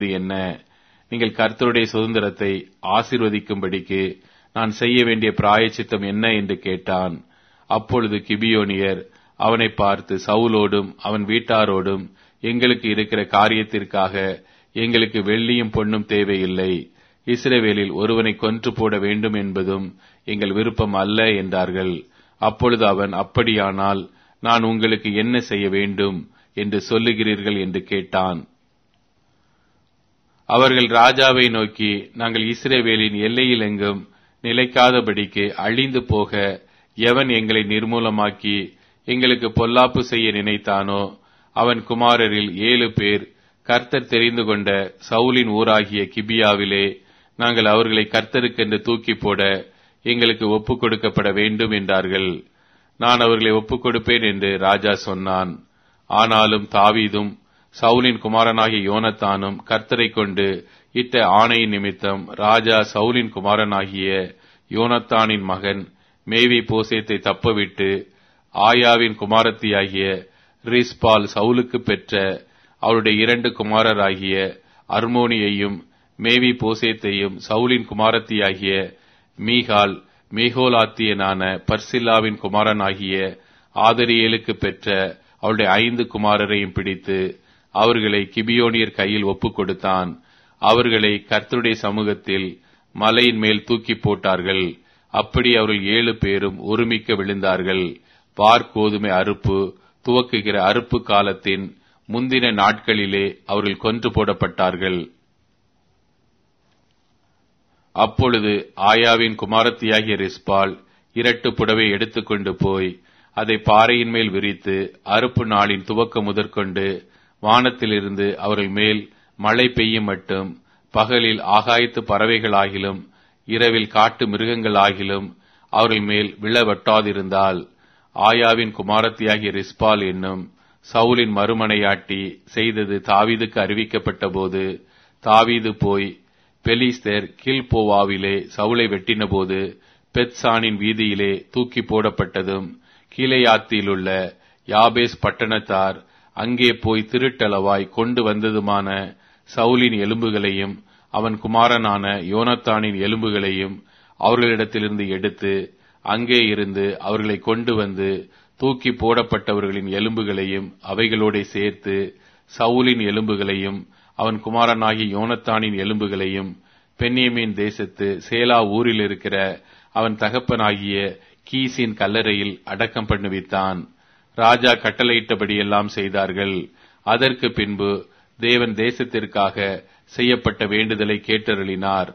செய்வது என்ன நீங்கள் கர்த்தருடைய சுதந்திரத்தை ஆசிர்வதிக்கும்படிக்கு நான் செய்ய வேண்டிய பிராயச்சித்தம் என்ன என்று கேட்டான் அப்பொழுது கிபியோனியர் அவனை பார்த்து சவுலோடும் அவன் வீட்டாரோடும் எங்களுக்கு இருக்கிற காரியத்திற்காக எங்களுக்கு வெள்ளியும் பொன்னும் தேவையில்லை இஸ்ரவேலில் ஒருவனை கொன்று போட வேண்டும் என்பதும் எங்கள் விருப்பம் அல்ல என்றார்கள் அப்பொழுது அவன் அப்படியானால் நான் உங்களுக்கு என்ன செய்ய வேண்டும் என்று சொல்லுகிறீர்கள் என்று கேட்டான் அவர்கள் ராஜாவை நோக்கி நாங்கள் இஸ்ரேவேலின் எல்லையில் எங்கும் நிலைக்காதபடிக்கு அழிந்து போக எவன் எங்களை நிர்மூலமாக்கி எங்களுக்கு பொல்லாப்பு செய்ய நினைத்தானோ அவன் குமாரரில் ஏழு பேர் கர்த்தர் தெரிந்து கொண்ட சவுலின் ஊராகிய கிபியாவிலே நாங்கள் அவர்களை கர்த்தருக்கென்று தூக்கி போட எங்களுக்கு ஒப்புக் கொடுக்கப்பட வேண்டும் என்றார்கள் நான் அவர்களை ஒப்புக் கொடுப்பேன் என்று ராஜா சொன்னான் ஆனாலும் தாவீதும் சவுலின் குமாரனாகிய யோனத்தானும் கர்த்தரை கொண்டு இட்ட ஆணையின் நிமித்தம் ராஜா சவுலின் குமாரனாகிய யோனத்தானின் மகன் மேவி போசேத்தை தப்பவிட்டு ஆயாவின் குமாரத்தியாகிய ரிஸ்பால் சவுலுக்கு பெற்ற அவருடைய இரண்டு குமாரராகிய அர்மோனியையும் மேவி போசேத்தையும் சவுலின் குமாரத்தியாகிய மீகால் மீகோலாத்தியனான பர்சில்லாவின் குமாரனாகிய ஆதரியேலுக்கு பெற்ற அவருடைய ஐந்து குமாரரையும் பிடித்து அவர்களை கிபியோனியர் கையில் ஒப்புக் கொடுத்தான் அவர்களை கர்த்தருடைய சமூகத்தில் மலையின் மேல் தூக்கி போட்டார்கள் அப்படி அவர்கள் ஏழு பேரும் ஒருமிக்க விழுந்தார்கள் பார்க்கோதுமை அறுப்பு துவக்குகிற அறுப்பு காலத்தின் முந்தின நாட்களிலே அவர்கள் கொன்று போடப்பட்டார்கள் அப்பொழுது ஆயாவின் குமாரத்தியாகிய ரிஸ்பால் இரட்டு புடவை எடுத்துக்கொண்டு போய் அதை பாறையின் மேல் விரித்து அறுப்பு நாளின் துவக்கம் முதற்கொண்டு வானத்திலிருந்து அவர்கள் மேல் மழை பெய்யும் மட்டும் பகலில் ஆகாயத்து பறவைகளாகிலும் இரவில் காட்டு மிருகங்களாகிலும் அவர்கள் மேல் விழ வெட்டாதிருந்தால் ஆயாவின் குமாரத்தியாகிய ரிஸ்பால் என்னும் சவுலின் மறுமனையாட்டி செய்தது தாவீதுக்கு அறிவிக்கப்பட்ட போது தாவீது போய் பெலிஸ்தர் கில்போவாவிலே சவுளை வெட்டினபோது பெத்சானின் வீதியிலே தூக்கி போடப்பட்டதும் கீழையாத்தியிலுள்ள யாபேஸ் பட்டணத்தார் அங்கே போய் திருட்டளவாய் கொண்டு வந்ததுமான சவுலின் எலும்புகளையும் அவன் குமாரனான யோனத்தானின் எலும்புகளையும் அவர்களிடத்திலிருந்து எடுத்து அங்கே இருந்து அவர்களை கொண்டு வந்து தூக்கி போடப்பட்டவர்களின் எலும்புகளையும் அவைகளோட சேர்த்து சவுலின் எலும்புகளையும் அவன் குமாரனாகிய யோனத்தானின் எலும்புகளையும் பென்னியமின் தேசத்து சேலா ஊரில் இருக்கிற அவன் தகப்பனாகிய கீசின் கல்லறையில் அடக்கம் பண்ணுவித்தான் ராஜா கட்டளையிட்டபடியெல்லாம் செய்தார்கள் அதற்கு பின்பு தேவன் தேசத்திற்காக செய்யப்பட்ட வேண்டுதலை கேட்டருளினார்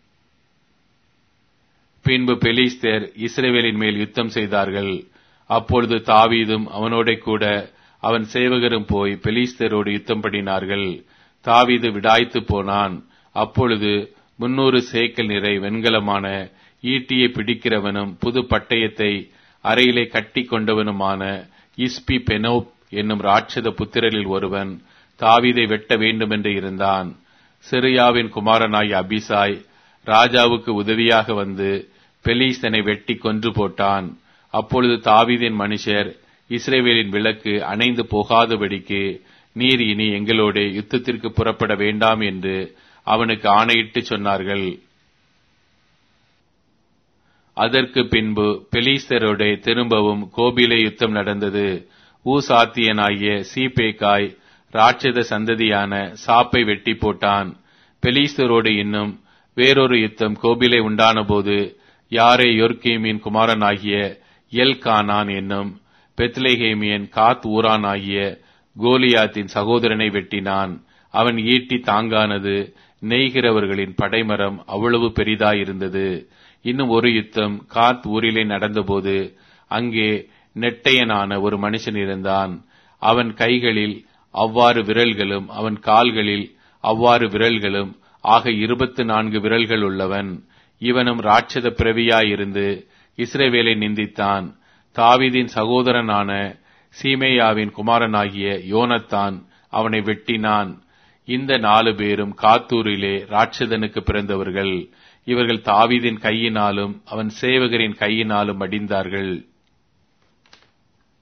பின்பு பெலிஸ்தேர் இஸ்ரேவேலின் மேல் யுத்தம் செய்தார்கள் அப்பொழுது தாவீதும் அவனோட கூட அவன் சேவகரும் போய் பெலிஸ்தரோடு யுத்தம் பண்ணினார்கள் தாவீது விடாய்த்து போனான் அப்பொழுது முன்னூறு சேக்கல் நிறை வெண்கலமான ஈட்டியை பிடிக்கிறவனும் புது பட்டயத்தை அறையிலே கட்டி கொண்டவனுமான இஸ்பி பெனோப் என்னும் ராட்சத புத்திரரில் ஒருவன் தாவீதை வெட்ட வேண்டுமென்று இருந்தான் சிறியாவின் குமாரனாய் அபிசாய் ராஜாவுக்கு உதவியாக வந்து பெலீஸ்தனை வெட்டி கொன்று போட்டான் அப்பொழுது தாவீதின் மனுஷர் இஸ்ரேவேலின் விளக்கு அணைந்து போகாதபடிக்கு நீர் இனி எங்களோட யுத்தத்திற்கு புறப்பட வேண்டாம் என்று அவனுக்கு ஆணையிட்டு சொன்னார்கள் அதற்கு பின்பு பெலீஸ்தரோட திரும்பவும் கோபிலே யுத்தம் நடந்தது ஊசாத்தியனாகிய சீபேக்காய் ராட்சத சந்ததியான சாப்பை வெட்டி போட்டான் பெலீஸ்தரோடு இன்னும் வேறொரு யுத்தம் கோபிலே உண்டான போது யாரே யொர்கீமின் குமாரனாகிய எல் கானான் என்னும் பெத்லேஹேமியன் காத் ஊரான் ஆகிய கோலியாத்தின் சகோதரனை வெட்டினான் அவன் ஈட்டி தாங்கானது நெய்கிறவர்களின் படைமரம் அவ்வளவு பெரிதாயிருந்தது இன்னும் ஒரு யுத்தம் காத் ஊரிலே நடந்தபோது அங்கே நெட்டையனான ஒரு மனுஷன் இருந்தான் அவன் கைகளில் அவ்வாறு விரல்களும் அவன் கால்களில் அவ்வாறு விரல்களும் ஆக இருபத்து நான்கு விரல்கள் உள்ளவன் இவனும் ராட்சத பிறவியாயிருந்து இஸ்ரேவேலை நிந்தித்தான் தாவீதின் சகோதரனான சீமேயாவின் குமாரனாகிய யோனத்தான் அவனை வெட்டினான் இந்த நாலு பேரும் காத்தூரிலே ராட்சதனுக்கு பிறந்தவர்கள் இவர்கள் தாவீதின் கையினாலும் அவன் சேவகரின் கையினாலும் அடிந்தார்கள்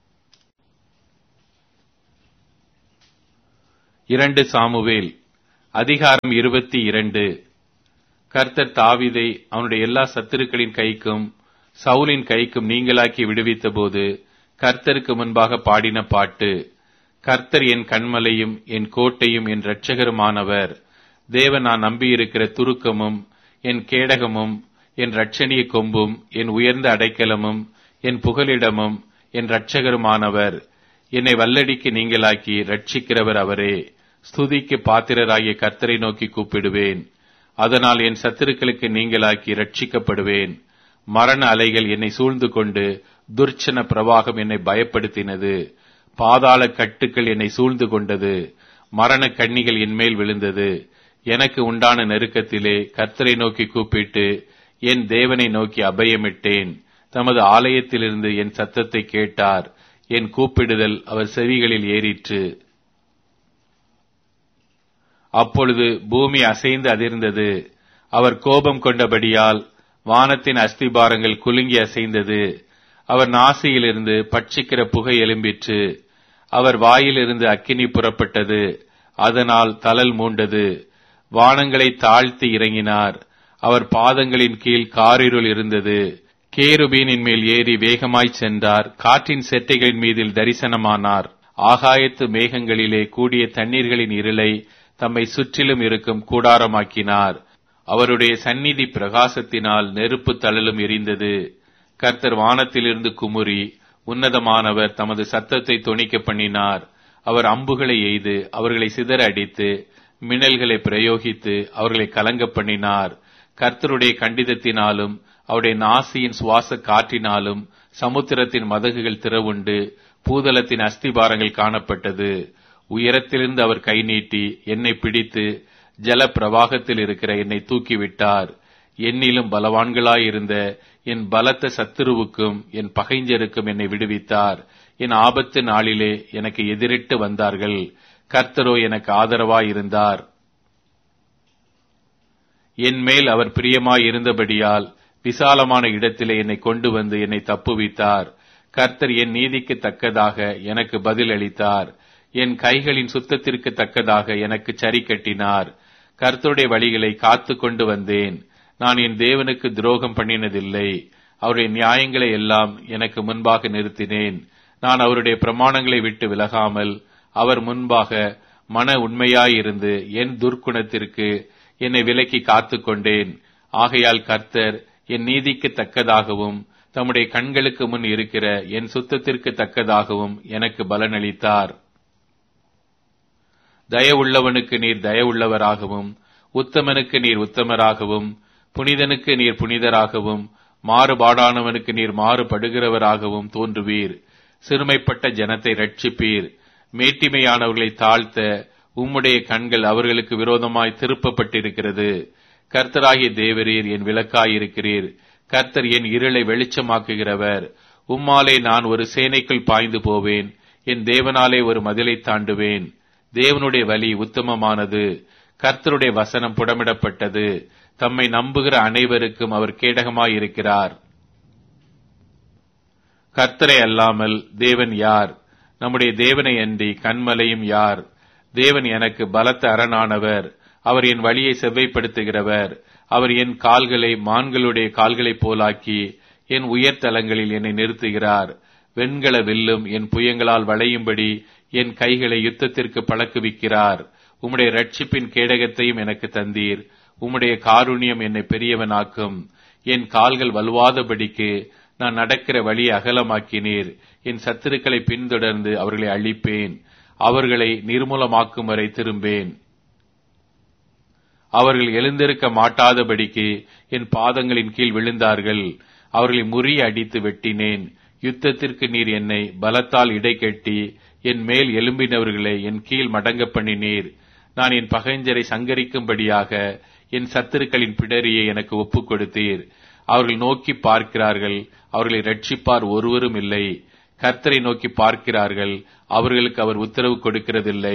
இரண்டு சாமுவேல் அதிகாரம் இருபத்தி இரண்டு கர்த்தர் தாவீதை அவனுடைய எல்லா சத்துருக்களின் கைக்கும் சவுலின் கைக்கும் நீங்களாக்கி விடுவித்தபோது கர்த்தருக்கு முன்பாக பாடின பாட்டு கர்த்தர் என் கண்மலையும் என் கோட்டையும் என் இரட்சகருமானவர் தேவன் நான் நம்பியிருக்கிற துருக்கமும் என் கேடகமும் என் இரட்சணிய கொம்பும் என் உயர்ந்த அடைக்கலமும் என் புகலிடமும் என் இரட்சகருமானவர் என்னை வல்லடிக்கு நீங்களாக்கி ரட்சிக்கிறவர் அவரே ஸ்துதிக்கு பாத்திரராகிய கர்த்தரை நோக்கி கூப்பிடுவேன் அதனால் என் சத்துருக்களுக்கு நீங்களாக்கி ரட்சிக்கப்படுவேன் மரண அலைகள் என்னை சூழ்ந்து கொண்டு துர்ச்சன பிரவாகம் என்னை பயப்படுத்தினது பாதாள கட்டுக்கள் என்னை சூழ்ந்து கொண்டது மரண கண்ணிகள் என்மேல் விழுந்தது எனக்கு உண்டான நெருக்கத்திலே கர்த்தரை நோக்கி கூப்பிட்டு என் தேவனை நோக்கி அபயமிட்டேன் தமது ஆலயத்திலிருந்து என் சத்தத்தை கேட்டார் என் கூப்பிடுதல் அவர் செவிகளில் ஏறிற்று அப்பொழுது பூமி அசைந்து அதிர்ந்தது அவர் கோபம் கொண்டபடியால் வானத்தின் அஸ்திபாரங்கள் குலுங்கி அசைந்தது அவர் நாசியிலிருந்து பட்சிக்கிற புகை எழும்பிற்று அவர் வாயிலிருந்து அக்கினி புறப்பட்டது அதனால் தளல் மூண்டது வானங்களை தாழ்த்தி இறங்கினார் அவர் பாதங்களின் கீழ் காரிருள் இருந்தது கேருபீனின் மேல் ஏறி வேகமாய் சென்றார் காற்றின் செட்டைகளின் மீதில் தரிசனமானார் ஆகாயத்து மேகங்களிலே கூடிய தண்ணீர்களின் இருளை தம்மை சுற்றிலும் இருக்கும் கூடாரமாக்கினார் அவருடைய சந்நிதி பிரகாசத்தினால் நெருப்பு தழலும் எரிந்தது கர்த்தர் வானத்திலிருந்து குமுறி உன்னதமானவர் தமது சத்தத்தை தொனிக்க பண்ணினார் அவர் அம்புகளை எய்து அவர்களை சிதற அடித்து மின்னல்களை பிரயோகித்து அவர்களை கலங்க பண்ணினார் கர்த்தருடைய கண்டிதத்தினாலும் அவருடைய நாசியின் சுவாச காற்றினாலும் சமுத்திரத்தின் மதகுகள் திறவுண்டு பூதலத்தின் அஸ்திபாரங்கள் காணப்பட்டது உயரத்திலிருந்து அவர் கை நீட்டி என்னை பிடித்து ஜல பிரவாகத்தில் இருக்கிற என்னை தூக்கிவிட்டார் என்னிலும் பலவான்களாயிருந்த என் பலத்த சத்துருவுக்கும் என் பகைஞ்சருக்கும் என்னை விடுவித்தார் என் ஆபத்து நாளிலே எனக்கு எதிரிட்டு வந்தார்கள் கர்த்தரோ எனக்கு ஆதரவாயிருந்தார் என் மேல் அவர் பிரியமாய் இருந்தபடியால் விசாலமான இடத்திலே என்னை கொண்டு வந்து என்னை தப்புவித்தார் கர்த்தர் என் நீதிக்கு தக்கதாக எனக்கு பதில் அளித்தார் என் கைகளின் சுத்தத்திற்கு தக்கதாக எனக்கு சரி கட்டினார் கர்த்தருடைய வழிகளை காத்து கொண்டு வந்தேன் நான் என் தேவனுக்கு துரோகம் பண்ணினதில்லை அவருடைய நியாயங்களை எல்லாம் எனக்கு முன்பாக நிறுத்தினேன் நான் அவருடைய பிரமாணங்களை விட்டு விலகாமல் அவர் முன்பாக மன உண்மையாயிருந்து என் துர்க்குணத்திற்கு என்னை விலக்கி காத்து கொண்டேன் ஆகையால் கர்த்தர் என் நீதிக்கு தக்கதாகவும் தம்முடைய கண்களுக்கு முன் இருக்கிற என் சுத்தத்திற்கு தக்கதாகவும் எனக்கு பலனளித்தார் தயவுள்ளவனுக்கு நீர் தயவுள்ளவராகவும் உத்தமனுக்கு நீர் உத்தமராகவும் புனிதனுக்கு நீர் புனிதராகவும் மாறுபாடானவனுக்கு நீர் மாறுபடுகிறவராகவும் தோன்றுவீர் சிறுமைப்பட்ட ஜனத்தை ரட்சிப்பீர் மேட்டிமையானவர்களை தாழ்த்த உம்முடைய கண்கள் அவர்களுக்கு விரோதமாய் திருப்பப்பட்டிருக்கிறது கர்த்தராகிய தேவரீர் என் விளக்காயிருக்கிறீர் கர்த்தர் என் இருளை வெளிச்சமாக்குகிறவர் உம்மாலே நான் ஒரு சேனைக்குள் பாய்ந்து போவேன் என் தேவனாலே ஒரு மதிலை தாண்டுவேன் தேவனுடைய வழி உத்தமமானது கர்த்தருடைய வசனம் புடமிடப்பட்டது தம்மை நம்புகிற அனைவருக்கும் அவர் கேடகமாயிருக்கிறார் கர்த்தரை அல்லாமல் தேவன் யார் நம்முடைய தேவனை அன்றி கண்மலையும் யார் தேவன் எனக்கு பலத்த அரணானவர் அவர் என் வழியை செவ்வைப்படுத்துகிறவர் அவர் என் கால்களை மான்களுடைய கால்களைப் போலாக்கி என் உயர்தலங்களில் என்னை நிறுத்துகிறார் வெண்கல வில்லும் என் புயங்களால் வளையும்படி என் கைகளை யுத்தத்திற்கு பழக்குவிக்கிறார் உம்முடைய ரட்சிப்பின் கேடகத்தையும் எனக்கு தந்தீர் உம்முடைய காருண்யம் என்னை பெரியவனாக்கும் என் கால்கள் வலுவாதபடிக்கு நான் நடக்கிற வழி அகலமாக்கினீர் என் சத்துருக்களை பின்தொடர்ந்து அவர்களை அழிப்பேன் அவர்களை நிர்மூலமாக்கும் வரை திரும்பேன் அவர்கள் எழுந்திருக்க மாட்டாதபடிக்கு என் பாதங்களின் கீழ் விழுந்தார்கள் அவர்களை முறிய அடித்து வெட்டினேன் யுத்தத்திற்கு நீர் என்னை பலத்தால் இடைக்கட்டி என் மேல் எலும்பினவர்களை என் கீழ் மடங்க பண்ணினீர் நான் என் பகைஞ்சரை சங்கரிக்கும்படியாக என் சத்துருக்களின் பிடரியை எனக்கு ஒப்புக் கொடுத்தீர் அவர்கள் நோக்கி பார்க்கிறார்கள் அவர்களை ரட்சிப்பார் ஒருவரும் இல்லை கர்த்தரை நோக்கி பார்க்கிறார்கள் அவர்களுக்கு அவர் உத்தரவு கொடுக்கிறதில்லை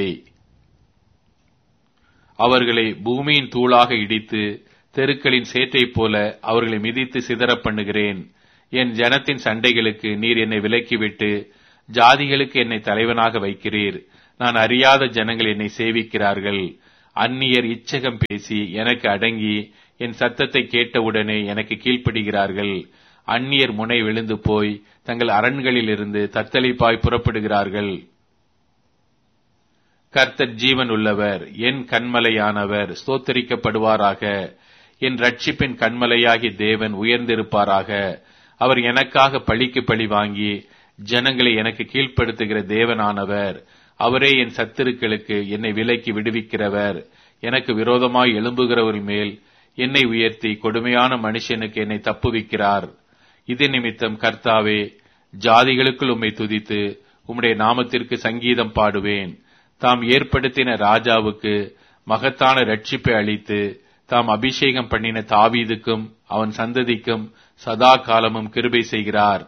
அவர்களை பூமியின் தூளாக இடித்து தெருக்களின் சேற்றைப் போல அவர்களை மிதித்து சிதறப் பண்ணுகிறேன் என் ஜனத்தின் சண்டைகளுக்கு நீர் என்னை விலக்கிவிட்டு ஜாதிகளுக்கு என்னை தலைவனாக வைக்கிறீர் நான் அறியாத ஜனங்கள் என்னை சேவிக்கிறார்கள் அந்நியர் இச்சகம் பேசி எனக்கு அடங்கி என் சத்தத்தை கேட்டவுடனே எனக்கு கீழ்ப்படுகிறார்கள் அந்நியர் முனை விழுந்து போய் தங்கள் அரண்களிலிருந்து தத்தளிப்பாய் புறப்படுகிறார்கள் கர்த்தர் ஜீவன் உள்ளவர் என் கண்மலையானவர் ஸ்தோத்தரிக்கப்படுவாராக என் ரட்சிப்பின் கண்மலையாகி தேவன் உயர்ந்திருப்பாராக அவர் எனக்காக பழிக்கு பழி வாங்கி ஜனங்களை எனக்கு கீழ்ப்படுத்துகிற தேவனானவர் அவரே என் சத்துருக்களுக்கு என்னை விலைக்கு விடுவிக்கிறவர் எனக்கு விரோதமாய் எழும்புகிறவர் மேல் என்னை உயர்த்தி கொடுமையான மனுஷனுக்கு என்னை தப்புவிக்கிறார் இது நிமித்தம் கர்த்தாவே ஜாதிகளுக்குள் உம்மை துதித்து உம்முடைய நாமத்திற்கு சங்கீதம் பாடுவேன் தாம் ஏற்படுத்தின ராஜாவுக்கு மகத்தான ரட்சிப்பை அளித்து தாம் அபிஷேகம் பண்ணின தாவீதுக்கும் அவன் சந்ததிக்கும் சதா காலமும் கிருபை செய்கிறார்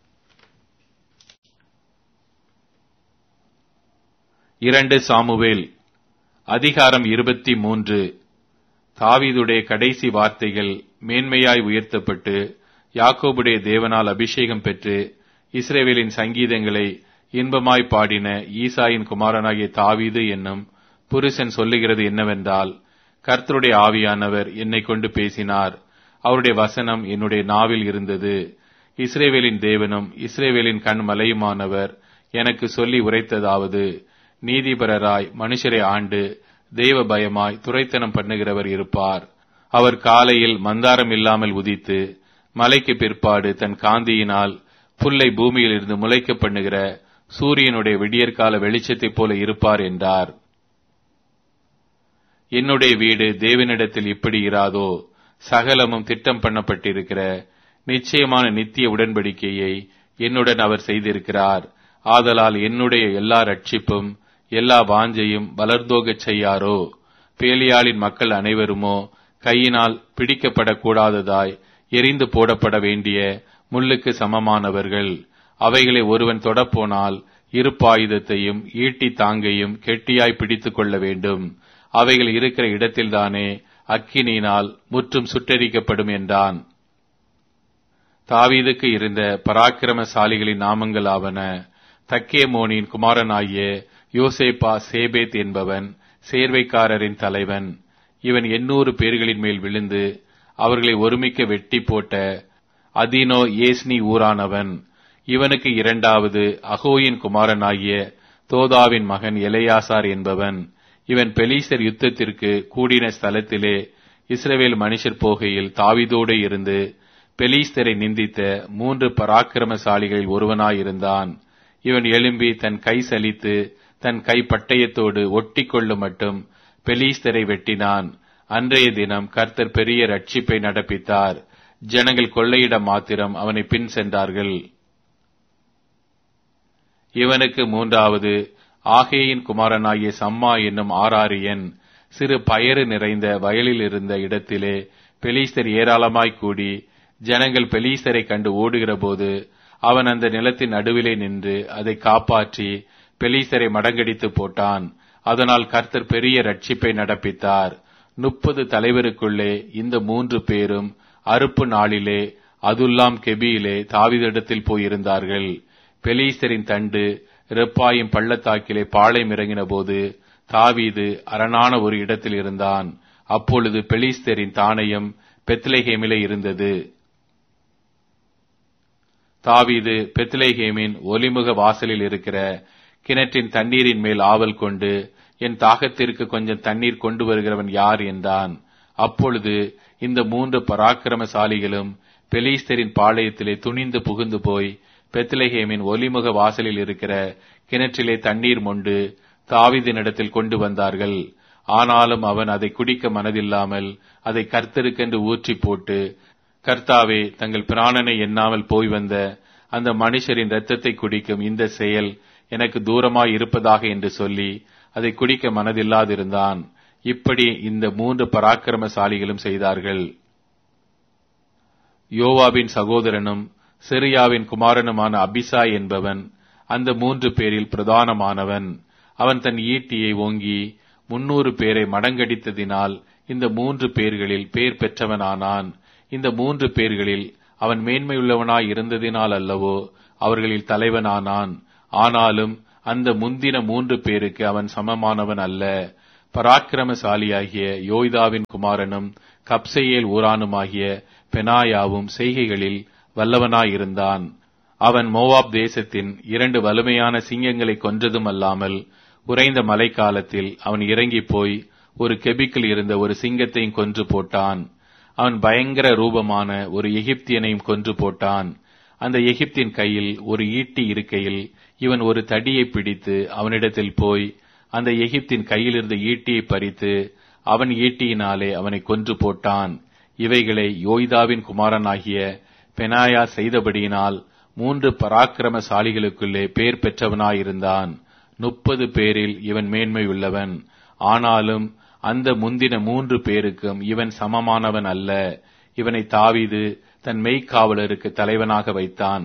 இரண்டு சாமுவேல் அதிகாரம் இருபத்தி மூன்று தாவீதுடைய கடைசி வார்த்தைகள் மேன்மையாய் உயர்த்தப்பட்டு யாக்கோபுடைய தேவனால் அபிஷேகம் பெற்று இஸ்ரேவேலின் சங்கீதங்களை இன்பமாய் பாடின ஈசாயின் குமாரனாகிய தாவீது என்னும் புருஷன் சொல்லுகிறது என்னவென்றால் கர்த்தருடைய ஆவியானவர் என்னை கொண்டு பேசினார் அவருடைய வசனம் என்னுடைய நாவில் இருந்தது இஸ்ரேவேலின் தேவனும் இஸ்ரேவேலின் கண் மலையுமானவர் எனக்கு சொல்லி உரைத்ததாவது நீதிபரராய் மனுஷரை ஆண்டு தெய்வ பயமாய் துரைத்தனம் பண்ணுகிறவர் இருப்பார் அவர் காலையில் மந்தாரம் இல்லாமல் உதித்து மலைக்கு பிற்பாடு தன் காந்தியினால் புல்லை பூமியிலிருந்து முளைக்க பண்ணுகிற சூரியனுடைய விடியற்கால வெளிச்சத்தைப் போல இருப்பார் என்றார் என்னுடைய வீடு தேவனிடத்தில் இப்படி இராதோ சகலமும் திட்டம் பண்ணப்பட்டிருக்கிற நிச்சயமான நித்திய உடன்படிக்கையை என்னுடன் அவர் செய்திருக்கிறார் ஆதலால் என்னுடைய எல்லா ரட்சிப்பும் எல்லா வாஞ்சையும் வளர்ந்தோகச் செய்யாரோ பேலியாளின் மக்கள் அனைவருமோ கையினால் பிடிக்கப்படக்கூடாததாய் எரிந்து போடப்பட வேண்டிய முள்ளுக்கு சமமானவர்கள் அவைகளை ஒருவன் தொடப்போனால் இருப்பாயுதத்தையும் ஈட்டி தாங்கையும் கெட்டியாய் பிடித்துக் கொள்ள வேண்டும் அவைகள் இருக்கிற இடத்தில்தானே அக்கினியினால் முற்றும் சுட்டரிக்கப்படும் என்றான் தாவீதுக்கு இருந்த பராக்கிரமசாலிகளின் நாமங்கள் ஆவன தக்கேமோனின் குமாரனாகிய யோசேப்பா சேபேத் என்பவன் சேர்வைக்காரரின் தலைவன் இவன் எண்ணூறு பேர்களின் மேல் விழுந்து அவர்களை ஒருமிக்க வெட்டி போட்ட அதினோ ஏஸ்னி ஊரானவன் இவனுக்கு இரண்டாவது அகோயின் குமாரனாகிய தோதாவின் மகன் எலையாசார் என்பவன் இவன் பெலீசர் யுத்தத்திற்கு கூடின ஸ்தலத்திலே இஸ்ரவேல் மனுஷர் போகையில் தாவிதோடு இருந்து பெலீஸ்தரை நிந்தித்த மூன்று பராக்கிரமசாலிகளில் ஒருவனாயிருந்தான் இவன் எழும்பி தன் கை சலித்து தன் கை பட்டயத்தோடு ஒட்டி கொள்ளும் மட்டும் பெலீஸ்தரை வெட்டினான் அன்றைய தினம் கர்த்தர் பெரிய ரட்சிப்பை நடப்பித்தார் ஜனங்கள் கொள்ளையிட மாத்திரம் அவனை பின் சென்றார்கள் இவனுக்கு மூன்றாவது ஆகேயின் குமாரனாகிய சம்மா என்னும் ஆராரியன் சிறு பயறு நிறைந்த வயலில் இருந்த இடத்திலே பெலீஸ்தர் ஏராளமாய் கூடி ஜனங்கள் பெலீஸ்தரை கண்டு ஓடுகிற போது அவன் அந்த நிலத்தின் நடுவிலே நின்று அதை காப்பாற்றி பெலீஸ்தரை மடங்கடித்து போட்டான் அதனால் கர்த்தர் பெரிய ரட்சிப்பை நடப்பித்தார் முப்பது தலைவருக்குள்ளே இந்த மூன்று பேரும் அறுப்பு நாளிலே அதுல்லாம் கெபியிலே தாவிதிடத்தில் போயிருந்தார்கள் பெலீஸ்தரின் தண்டு ரெப்பாயும் பள்ளத்தாக்கிலே பாளையம் இறங்கின போது தாவீது அரணான ஒரு இடத்தில் இருந்தான் அப்பொழுது பெலிஸ்தரின் தானயம் பெத்லேஹேமிலே இருந்தது தாவீது பெத்லேஹேமின் ஒலிமுக வாசலில் இருக்கிற கிணற்றின் தண்ணீரின் மேல் ஆவல் கொண்டு என் தாகத்திற்கு கொஞ்சம் தண்ணீர் கொண்டு வருகிறவன் யார் என்றான் அப்பொழுது இந்த மூன்று பராக்கிரமசாலிகளும் பெலிஸ்தரின் பாளையத்திலே துணிந்து புகுந்து போய் பெத்லஹேமின் ஒலிமுக வாசலில் இருக்கிற கிணற்றிலே தண்ணீர் மொண்டு தாவிதினிடத்தில் கொண்டு வந்தார்கள் ஆனாலும் அவன் அதை குடிக்க மனதில்லாமல் அதை கர்த்தருக்கென்று ஊற்றி போட்டு கர்த்தாவே தங்கள் பிராணனை எண்ணாமல் போய் வந்த அந்த மனுஷரின் இரத்தத்தை குடிக்கும் இந்த செயல் எனக்கு தூரமாய் இருப்பதாக என்று சொல்லி அதை குடிக்க மனதில்லாதிருந்தான் இப்படி இந்த மூன்று பராக்கிரமசாலிகளும் செய்தார்கள் யோவாவின் சகோதரனும் சிரியாவின் குமாரனுமான அபிசாய் என்பவன் அந்த மூன்று பேரில் பிரதானமானவன் அவன் தன் ஈட்டியை ஓங்கி முன்னூறு பேரை மடங்கடித்ததினால் இந்த மூன்று பேர்களில் பேர் பெற்றவனானான் இந்த மூன்று பேர்களில் அவன் மேன்மையுள்ளவனாய் இருந்ததினால் அல்லவோ அவர்களில் தலைவனானான் ஆனாலும் அந்த முந்தின மூன்று பேருக்கு அவன் சமமானவன் அல்ல பராக்கிரமசாலியாகிய யோய்தாவின் குமாரனும் கப்சேயேல் ஊரானுமாகிய பெனாயாவும் செய்கைகளில் வல்லவனாயிருந்தான் அவன் மோவாப் தேசத்தின் இரண்டு வலிமையான சிங்கங்களை கொன்றதும் அல்லாமல் உறைந்த மழைக்காலத்தில் அவன் இறங்கிப் போய் ஒரு கெபிக்கில் இருந்த ஒரு சிங்கத்தையும் கொன்று போட்டான் அவன் பயங்கர ரூபமான ஒரு எகிப்தியனையும் கொன்று போட்டான் அந்த எகிப்தின் கையில் ஒரு ஈட்டி இருக்கையில் இவன் ஒரு தடியை பிடித்து அவனிடத்தில் போய் அந்த எகிப்தின் கையில் இருந்த ஈட்டியை பறித்து அவன் ஈட்டியினாலே அவனை கொன்று போட்டான் இவைகளை யோய்தாவின் குமாரனாகிய பெனாயா செய்தபடியினால் மூன்று பராக்கிரமசாலிகளுக்குள்ளே பேர் பெற்றவனாயிருந்தான் முப்பது பேரில் இவன் மேன்மை உள்ளவன் ஆனாலும் அந்த முந்தின மூன்று பேருக்கும் இவன் சமமானவன் அல்ல இவனை தாவீது தன் மெய்க்காவலருக்கு தலைவனாக வைத்தான்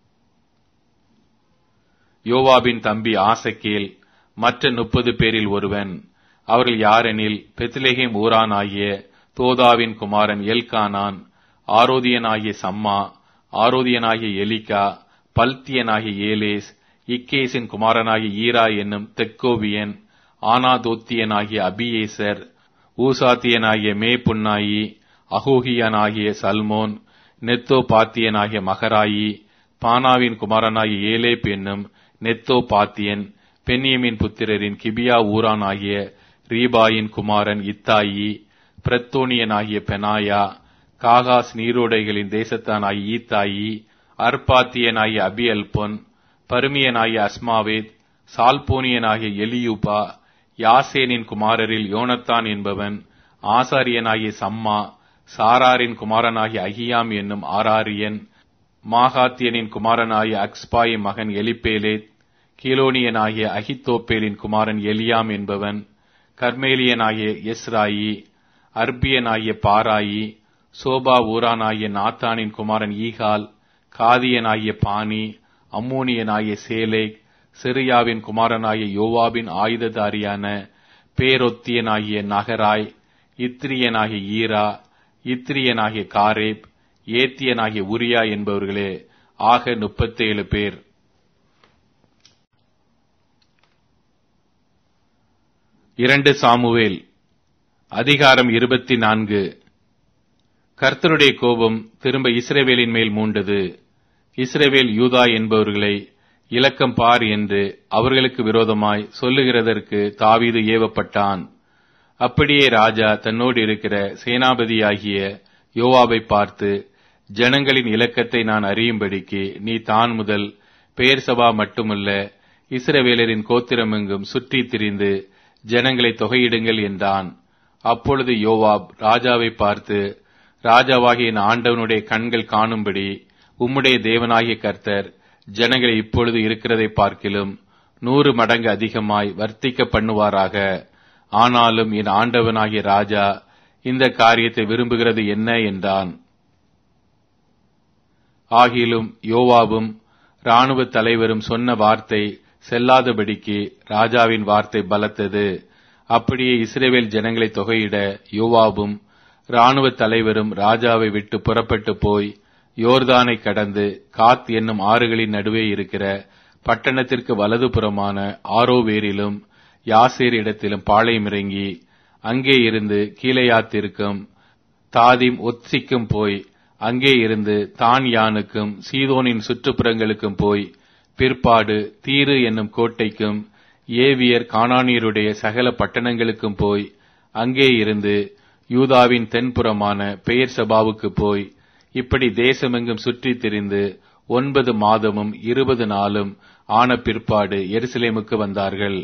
யோவாபின் தம்பி ஆசக்கேல் மற்ற முப்பது பேரில் ஒருவன் அவர்கள் யாரெனில் பெத்லேஹேம் ஊரான் ஆகிய தோதாவின் குமாரன் எல்கானான் ஆரோதியனாகிய சம்மா ஆரோதியனாகிய எலிகா பல்தியனாகிய ஏலேஸ் இக்கேசின் குமாரனாகிய ஈரா என்னும் தெக்கோவியன் ஆனாதோத்தியனாகிய அபியேசர் ஊசாத்தியனாகிய மே புன்னாயி அகோகியனாகிய சல்மோன் நெத்தோ பாத்தியனாகிய மகராயி பானாவின் குமாரனாகிய ஏலேப் என்னும் நெத்தோ பாத்தியன் பென்னியமின் புத்திரரின் கிபியா ஊரான் ஆகிய ரீபாயின் குமாரன் இத்தாயி பிரத்தோனியனாகிய பெனாயா காகாஸ் நீரோடைகளின் தேசத்தானாகிய ஈத்தாயி அர்பாத்தியனாகிய அபியல்பொன் பருமியனாகிய அஸ்மாவேத் சால்போனியனாகிய எலியூபா யாசேனின் குமாரரில் யோனத்தான் என்பவன் ஆசாரியனாகிய சம்மா சாராரின் குமாரனாகிய அகியாம் என்னும் ஆராரியன் மாகாத்தியனின் குமாரனாகிய அக்ஸ்பாயின் மகன் எலிப்பேலேத் கீலோனியனாகிய அகித்தோப்பேலின் குமாரன் எலியாம் என்பவன் கர்மேலியனாகிய எஸ்ராயி அர்பியனாகிய பாராயி சோபா ஊரானாகிய நாத்தானின் குமாரன் ஈகால் காதியனாகிய பானி அம்மோனியனாகிய சேலேக் சிரியாவின் குமாரனாகிய யோவாபின் ஆயுததாரியான பேரொத்தியனாகிய நகராய் இத்ரியனாகிய ஈரா இத்ரியனாகிய காரேப் ஏத்தியனாகிய உரியா என்பவர்களே ஆக முப்பத்தேழு பேர் இரண்டு சாமுவேல் அதிகாரம் இருபத்தி நான்கு கர்த்தருடைய கோபம் திரும்ப இஸ்ரேவேலின் மேல் மூண்டது இஸ்ரேவேல் யூதா என்பவர்களை இலக்கம் பார் என்று அவர்களுக்கு விரோதமாய் சொல்லுகிறதற்கு தாவீது ஏவப்பட்டான் அப்படியே ராஜா தன்னோடு இருக்கிற சேனாபதியாகிய யோவாவை பார்த்து ஜனங்களின் இலக்கத்தை நான் அறியும்படிக்கு நீ தான் முதல் பெயர் சபா மட்டுமல்ல இஸ்ரவேலரின் கோத்திரமெங்கும் சுற்றி திரிந்து ஜனங்களை தொகையிடுங்கள் என்றான் அப்பொழுது யோவாப் ராஜாவை பார்த்து ராஜாவாகிய என் ஆண்டவனுடைய கண்கள் காணும்படி உம்முடைய தேவனாகிய கர்த்தர் ஜனங்களை இப்பொழுது இருக்கிறதை பார்க்கிலும் நூறு மடங்கு அதிகமாய் வர்த்திக்க பண்ணுவாராக ஆனாலும் என் ஆண்டவனாகிய ராஜா இந்த காரியத்தை விரும்புகிறது என்ன என்றான் ஆகிலும் யோவாவும் இராணுவ தலைவரும் சொன்ன வார்த்தை செல்லாதபடிக்கு ராஜாவின் வார்த்தை பலத்தது அப்படியே இஸ்ரேவேல் ஜனங்களை தொகையிட யோவாவும் இராணுவ தலைவரும் ராஜாவை விட்டு புறப்பட்டு போய் யோர்தானை கடந்து காத் என்னும் ஆறுகளின் நடுவே இருக்கிற பட்டணத்திற்கு வலதுபுறமான ஆரோவேரிலும் யாசேர் இடத்திலும் பாளையம் இறங்கி அங்கே இருந்து கீழையாத்திற்கும் தாதிம் ஒத்சிக்கும் போய் அங்கே இருந்து தான் யானுக்கும் சீதோனின் சுற்றுப்புறங்களுக்கும் போய் பிற்பாடு தீரு என்னும் கோட்டைக்கும் ஏவியர் கானானியருடைய சகல பட்டணங்களுக்கும் போய் அங்கே இருந்து யூதாவின் தென்புறமான பெயர் சபாவுக்கு போய் இப்படி தேசமெங்கும் சுற்றித் திரிந்து ஒன்பது மாதமும் இருபது நாளும் ஆன பிற்பாடு எருசலேமுக்கு வந்தார்கள்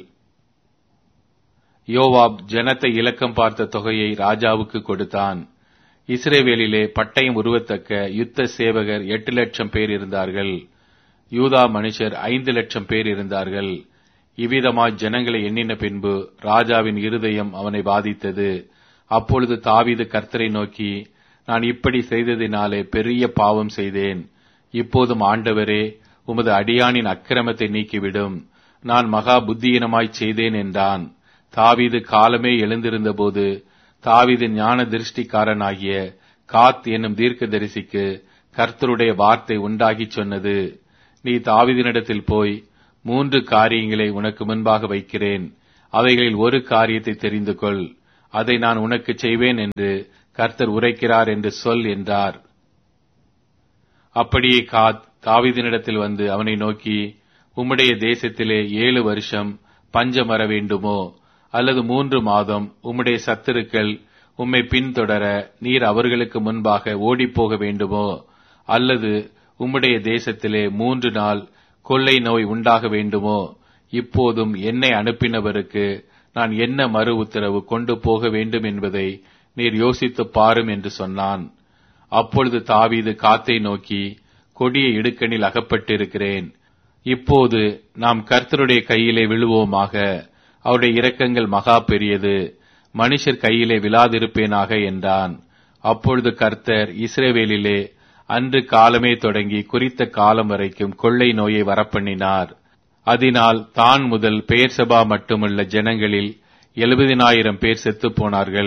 யோவாப் ஜனத்தை இலக்கம் பார்த்த தொகையை ராஜாவுக்கு கொடுத்தான் இஸ்ரேவேலிலே பட்டயம் உருவத்தக்க யுத்த சேவகர் எட்டு லட்சம் பேர் இருந்தார்கள் யூதா மனுஷர் ஐந்து லட்சம் பேர் இருந்தார்கள் இவ்விதமாய் ஜனங்களை எண்ணின பின்பு ராஜாவின் இருதயம் அவனை பாதித்தது அப்பொழுது தாவீது கர்த்தரை நோக்கி நான் இப்படி செய்ததினாலே பெரிய பாவம் செய்தேன் இப்போதும் ஆண்டவரே உமது அடியானின் அக்கிரமத்தை நீக்கிவிடும் நான் மகா புத்தியினமாய் செய்தேன் என்றான் தாவீது காலமே எழுந்திருந்தபோது தாவீது ஞான திருஷ்டிக்காரனாகிய காத் என்னும் தீர்க்கதரிசிக்கு கர்த்தருடைய வார்த்தை உண்டாகிச் சொன்னது நீ தாவீதினிடத்தில் போய் மூன்று காரியங்களை உனக்கு முன்பாக வைக்கிறேன் அவைகளில் ஒரு காரியத்தை தெரிந்து கொள் அதை நான் உனக்கு செய்வேன் என்று கர்த்தர் உரைக்கிறார் என்று சொல் என்றார் அப்படியே காத் தாவீதினிடத்தில் வந்து அவனை நோக்கி உம்முடைய தேசத்திலே ஏழு வருஷம் பஞ்சம் வர வேண்டுமோ அல்லது மூன்று மாதம் உம்முடைய சத்துருக்கள் உம்மை பின்தொடர நீர் அவர்களுக்கு முன்பாக ஓடிப்போக வேண்டுமோ அல்லது உம்முடைய தேசத்திலே மூன்று நாள் கொள்ளை நோய் உண்டாக வேண்டுமோ இப்போதும் என்னை அனுப்பினவருக்கு நான் என்ன மறு உத்தரவு கொண்டு போக வேண்டும் என்பதை நீர் யோசித்துப் பாரும் என்று சொன்னான் அப்பொழுது தாவீது காத்தை நோக்கி கொடிய இடுக்கணில் அகப்பட்டிருக்கிறேன் இப்போது நாம் கர்த்தருடைய கையிலே விழுவோமாக அவருடைய இரக்கங்கள் மகா பெரியது மனுஷர் கையிலே விழாதிருப்பேனாக என்றான் அப்பொழுது கர்த்தர் இஸ்ரேவேலிலே அன்று காலமே தொடங்கி குறித்த காலம் வரைக்கும் கொள்ளை நோயை வரப்பண்ணினார் அதனால் தான் முதல் பெயர் சபா மட்டுமல்ல ஜனங்களில் எழுபதினாயிரம் பேர் செத்துப் போனார்கள்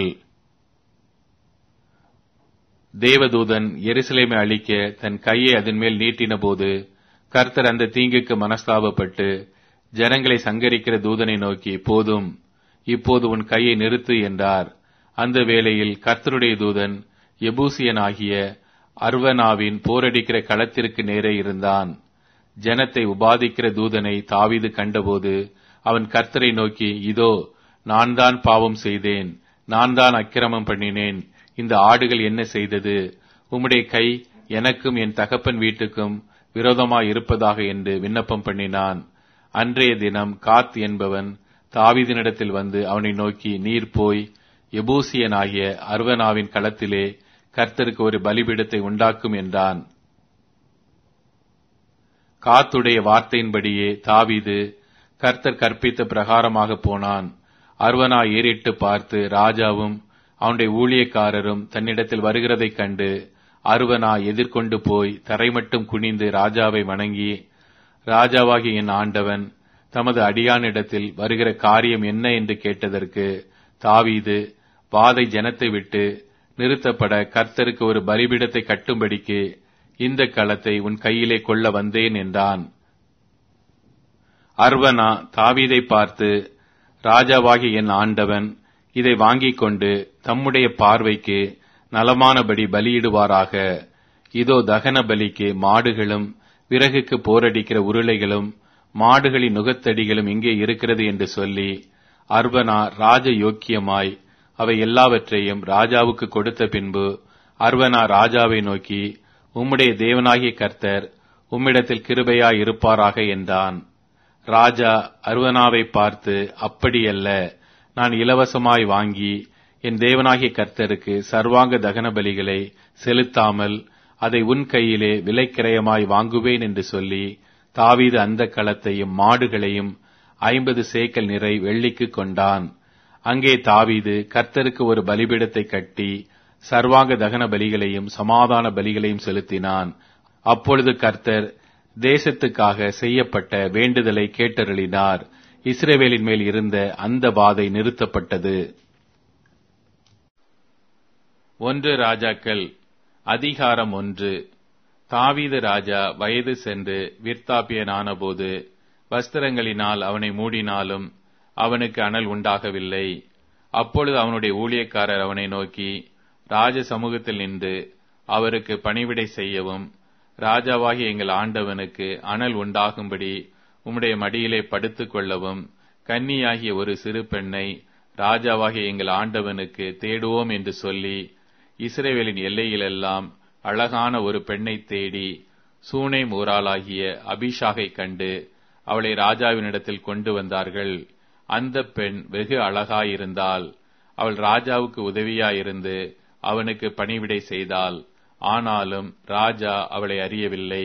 தேவதூதன் எருசலேமை அழிக்க தன் கையை அதன் மேல் நீட்டின போது கர்த்தர் அந்த தீங்குக்கு மனஸ்தாபப்பட்டு ஜனங்களை சங்கரிக்கிற தூதனை நோக்கி போதும் இப்போது உன் கையை நிறுத்து என்றார் அந்த வேளையில் கர்த்தருடைய தூதன் எபூசியனாகிய அர்வனாவின் போரடிக்கிற களத்திற்கு நேரே இருந்தான் ஜனத்தை உபாதிக்கிற தூதனை தாவீது கண்டபோது அவன் கர்த்தரை நோக்கி இதோ நான் தான் பாவம் செய்தேன் நான் தான் அக்கிரமம் பண்ணினேன் இந்த ஆடுகள் என்ன செய்தது உம்முடைய கை எனக்கும் என் தகப்பன் வீட்டுக்கும் விரோதமாய் இருப்பதாக என்று விண்ணப்பம் பண்ணினான் அன்றைய தினம் காத் என்பவன் தாவீதினிடத்தில் வந்து அவனை நோக்கி நீர் போய் எபூசியனாகிய அர்வனாவின் களத்திலே கர்த்தருக்கு ஒரு பலிபீடத்தை உண்டாக்கும் என்றான் காத்துடைய வார்த்தையின்படியே தாவீது கர்த்தர் கற்பித்த பிரகாரமாக போனான் அர்வனா ஏறிட்டு பார்த்து ராஜாவும் அவனுடைய ஊழியக்காரரும் தன்னிடத்தில் வருகிறதைக் கண்டு அருவனா எதிர்கொண்டு போய் தரைமட்டும் குனிந்து ராஜாவை வணங்கி ராஜாவாகிய என் ஆண்டவன் தமது அடியானிடத்தில் வருகிற காரியம் என்ன என்று கேட்டதற்கு தாவீது வாதை ஜனத்தை விட்டு நிறுத்தப்பட கர்த்தருக்கு ஒரு பலிபீடத்தை கட்டும்படிக்கு இந்த களத்தை உன் கையிலே கொள்ள வந்தேன் என்றான் அர்வனா தாவீதை பார்த்து ராஜாவாகிய என் ஆண்டவன் இதை வாங்கிக் கொண்டு தம்முடைய பார்வைக்கு நலமானபடி பலியிடுவாராக இதோ தகன பலிக்கு மாடுகளும் விறகுக்கு போரடிக்கிற உருளைகளும் மாடுகளின் நுகத்தடிகளும் இங்கே இருக்கிறது என்று சொல்லி அர்வனா ராஜ யோக்கியமாய் அவை எல்லாவற்றையும் ராஜாவுக்கு கொடுத்த பின்பு அர்வனா ராஜாவை நோக்கி உம்முடைய தேவனாகிய கர்த்தர் உம்மிடத்தில் கிருபையாய் இருப்பாராக என்றான் ராஜா அர்வனாவை பார்த்து அப்படியல்ல நான் இலவசமாய் வாங்கி என் தேவனாகிய கர்த்தருக்கு சர்வாங்க தகன பலிகளை செலுத்தாமல் அதை உன் கையிலே விலைக்கிரயமாய் வாங்குவேன் என்று சொல்லி தாவீது அந்த களத்தையும் மாடுகளையும் ஐம்பது சேக்கல் நிறை வெள்ளிக்கு கொண்டான் அங்கே தாவீது கர்த்தருக்கு ஒரு பலிபீடத்தை கட்டி சர்வாங்க தகன பலிகளையும் சமாதான பலிகளையும் செலுத்தினான் அப்பொழுது கர்த்தர் தேசத்துக்காக செய்யப்பட்ட வேண்டுதலை கேட்டருளினார் இஸ்ரேவேலின் மேல் இருந்த அந்த வாதை நிறுத்தப்பட்டது ஒன்று ராஜாக்கள் அதிகாரம் ஒன்று தாவீது ராஜா வயது சென்று விற்த்தாப்பியனானபோது வஸ்திரங்களினால் அவனை மூடினாலும் அவனுக்கு அனல் உண்டாகவில்லை அப்பொழுது அவனுடைய ஊழியக்காரர் அவனை நோக்கி ராஜ சமூகத்தில் நின்று அவருக்கு பணிவிடை செய்யவும் ராஜாவாகிய எங்கள் ஆண்டவனுக்கு அனல் உண்டாகும்படி உம்முடைய மடியிலே படுத்துக் கொள்ளவும் கன்னியாகிய ஒரு சிறு பெண்ணை ராஜாவாகிய எங்கள் ஆண்டவனுக்கு தேடுவோம் என்று சொல்லி இஸ்ரேவேலின் எல்லையிலெல்லாம் அழகான ஒரு பெண்ணை தேடி சூனை ஊராளாகிய அபிஷாகை கண்டு அவளை ராஜாவினிடத்தில் கொண்டு வந்தார்கள் அந்த பெண் வெகு அழகாயிருந்தாள் அவள் ராஜாவுக்கு உதவியாயிருந்து அவனுக்கு பணிவிடை செய்தாள் ஆனாலும் ராஜா அவளை அறியவில்லை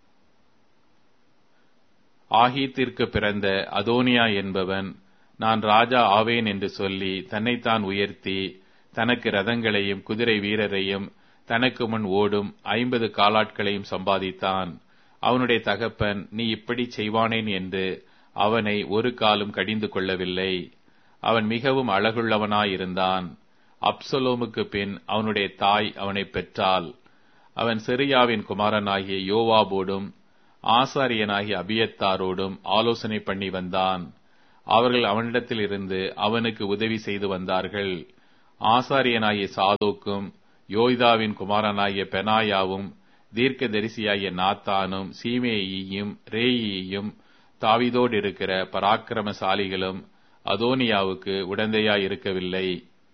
ஆகீத்திற்கு பிறந்த அதோனியா என்பவன் நான் ராஜா ஆவேன் என்று சொல்லி தன்னைத்தான் உயர்த்தி தனக்கு ரதங்களையும் குதிரை வீரரையும் தனக்கு முன் ஓடும் ஐம்பது காலாட்களையும் சம்பாதித்தான் அவனுடைய தகப்பன் நீ இப்படி செய்வானேன் என்று அவனை ஒரு காலும் கடிந்து கொள்ளவில்லை அவன் மிகவும் அழகுள்ளவனாயிருந்தான் அப்சலோமுக்கு பின் அவனுடைய தாய் அவனை பெற்றாள் அவன் செரியாவின் குமாரனாகிய யோவாபோடும் ஆசாரியனாகிய அபியத்தாரோடும் ஆலோசனை பண்ணி வந்தான் அவர்கள் அவனிடத்தில் இருந்து அவனுக்கு உதவி செய்து வந்தார்கள் ஆசாரியனாகிய சாதோக்கும் யோய்தாவின் குமாரனாகிய பெனாயாவும் தீர்க்கதரிசியாகிய நாத்தானும் சீமேயியும் ரேயியும் தாவிதோடு இருக்கிற பராக்கிரமசாலிகளும் அதோனியாவுக்கு உடந்தையாய் இருக்கவில்லை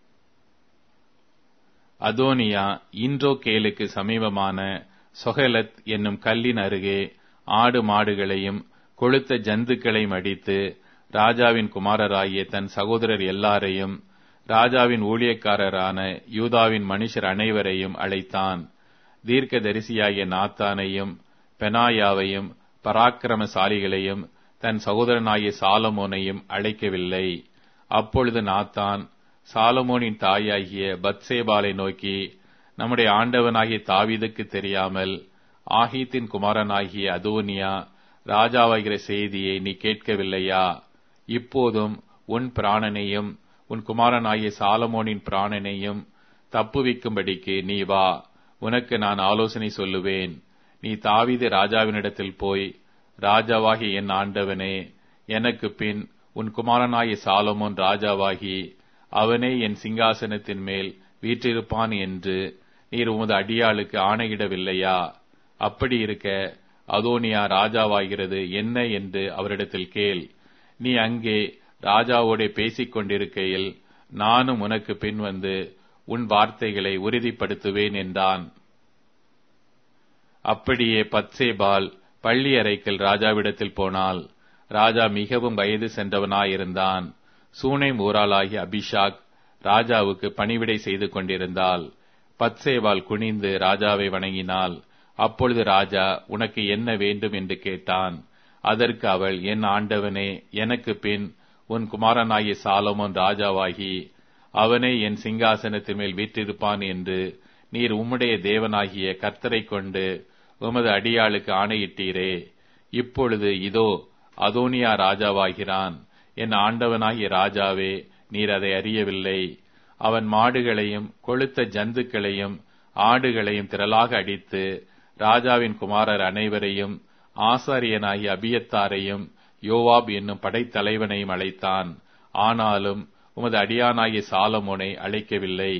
அதோனியா இன்றோ கேலுக்கு சமீபமான சொஹலத் என்னும் கல்லின் அருகே ஆடு மாடுகளையும் கொளுத்த ஜந்துக்களையும் அடித்து ராஜாவின் குமாரராகிய தன் சகோதரர் எல்லாரையும் ராஜாவின் ஊழியக்காரரான யூதாவின் மனுஷர் அனைவரையும் அழைத்தான் தீர்க்க தரிசியாகிய நாத்தானையும் பெனாயாவையும் பராக்கிரமசாலிகளையும் தன் சகோதரனாகிய சாலமோனையும் அழைக்கவில்லை அப்பொழுது நாத்தான் சாலமோனின் தாயாகிய பத்சேபாலை நோக்கி நம்முடைய ஆண்டவனாகிய தாவீதுக்கு தெரியாமல் ஆகீத்தின் குமாரனாகிய அதோனியா ராஜாவாகிற செய்தியை நீ கேட்கவில்லையா இப்போதும் உன் பிராணனையும் உன் குமாரனாகிய சாலமோனின் பிராணனையும் தப்புவிக்கும்படிக்கு நீ வா உனக்கு நான் ஆலோசனை சொல்லுவேன் நீ தாவீது ராஜாவினிடத்தில் போய் ராஜாவாகி என் ஆண்டவனே எனக்கு பின் உன் குமாரனாகிய சாலமோன் ராஜாவாகி அவனே என் சிங்காசனத்தின் மேல் வீற்றிருப்பான் என்று நீர் உமது அடியாளுக்கு ஆணையிடவில்லையா அப்படி இருக்க அதோனியா ராஜாவாகிறது என்ன என்று அவரிடத்தில் கேள் நீ அங்கே ராஜாவோட பேசிக் கொண்டிருக்கையில் நானும் உனக்கு பின் வந்து உன் வார்த்தைகளை உறுதிப்படுத்துவேன் என்றான் அப்படியே பத்சேபால் பள்ளி அறைக்கில் ராஜாவிடத்தில் போனால் ராஜா மிகவும் வயது சென்றவனாயிருந்தான் சூனை ஊராளாகிய அபிஷாக் ராஜாவுக்கு பணிவிடை செய்து கொண்டிருந்தால் பத்சேவால் குனிந்து ராஜாவை வணங்கினாள் அப்பொழுது ராஜா உனக்கு என்ன வேண்டும் என்று கேட்டான் அதற்கு அவள் என் ஆண்டவனே எனக்கு பின் உன் குமாரனாகிய சாலமோன் ராஜாவாகி அவனே என் சிங்காசனத்தின் மேல் வீற்றிருப்பான் என்று நீர் உம்முடைய தேவனாகிய கர்த்தரை கொண்டு உமது அடியாளுக்கு ஆணையிட்டீரே இப்பொழுது இதோ அதோனியா ராஜாவாகிறான் என் ஆண்டவனாகிய ராஜாவே நீர் அதை அறியவில்லை அவன் மாடுகளையும் கொளுத்த ஜந்துக்களையும் ஆடுகளையும் திரளாக அடித்து ராஜாவின் குமாரர் அனைவரையும் ஆசாரியனாகிய அபியத்தாரையும் யோவாப் என்னும் படைத்தலைவனையும் அழைத்தான் ஆனாலும் உமது அடியானாகிய சாலமோனை அழைக்கவில்லை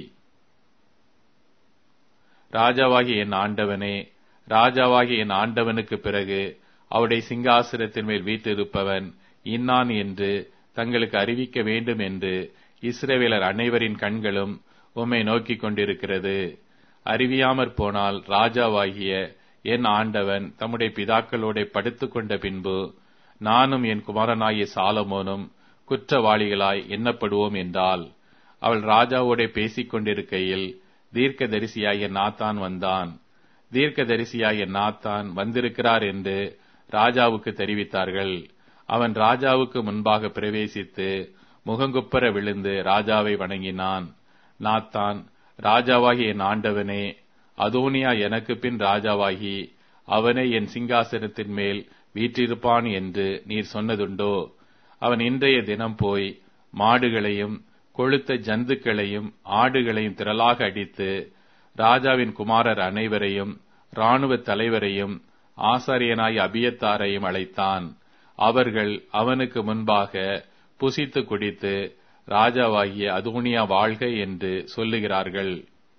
ராஜாவாகிய என் ஆண்டவனே ராஜாவாகிய என் ஆண்டவனுக்கு பிறகு அவருடைய சிங்காசனத்தின் மேல் வீட்டிருப்பவன் இன்னான் என்று தங்களுக்கு அறிவிக்க வேண்டும் என்று இஸ்ரவேலர் அனைவரின் கண்களும் உம்மை நோக்கிக் கொண்டிருக்கிறது அறிவியாமற் போனால் ராஜாவாகிய என் ஆண்டவன் தம்முடைய பிதாக்களோட படுத்துக் கொண்ட பின்பு நானும் என் குமாரனாகிய சாலமோனும் குற்றவாளிகளாய் எண்ணப்படுவோம் என்றால் அவள் ராஜாவோட பேசிக் கொண்டிருக்கையில் தீர்க்கதரிசியாகிய நாத்தான் வந்தான் தீர்க்கதரிசியாகிய நாத்தான் வந்திருக்கிறார் என்று ராஜாவுக்கு தெரிவித்தார்கள் அவன் ராஜாவுக்கு முன்பாக பிரவேசித்து முகங்குப்புற விழுந்து ராஜாவை வணங்கினான் நாத்தான் ராஜாவாகி என் ஆண்டவனே அதோனியா எனக்கு பின் ராஜாவாகி அவனே என் சிங்காசனத்தின் மேல் வீற்றிருப்பான் என்று நீர் சொன்னதுண்டோ அவன் இன்றைய தினம் போய் மாடுகளையும் கொளுத்த ஜந்துக்களையும் ஆடுகளையும் திரளாக அடித்து ராஜாவின் குமாரர் அனைவரையும் இராணுவ தலைவரையும் ஆசாரியனாய் அபியத்தாரையும் அழைத்தான் அவர்கள் அவனுக்கு முன்பாக புசித்து குடித்து ராஜாவாகிய அதோனியா வாழ்க என்று சொல்லுகிறார்கள்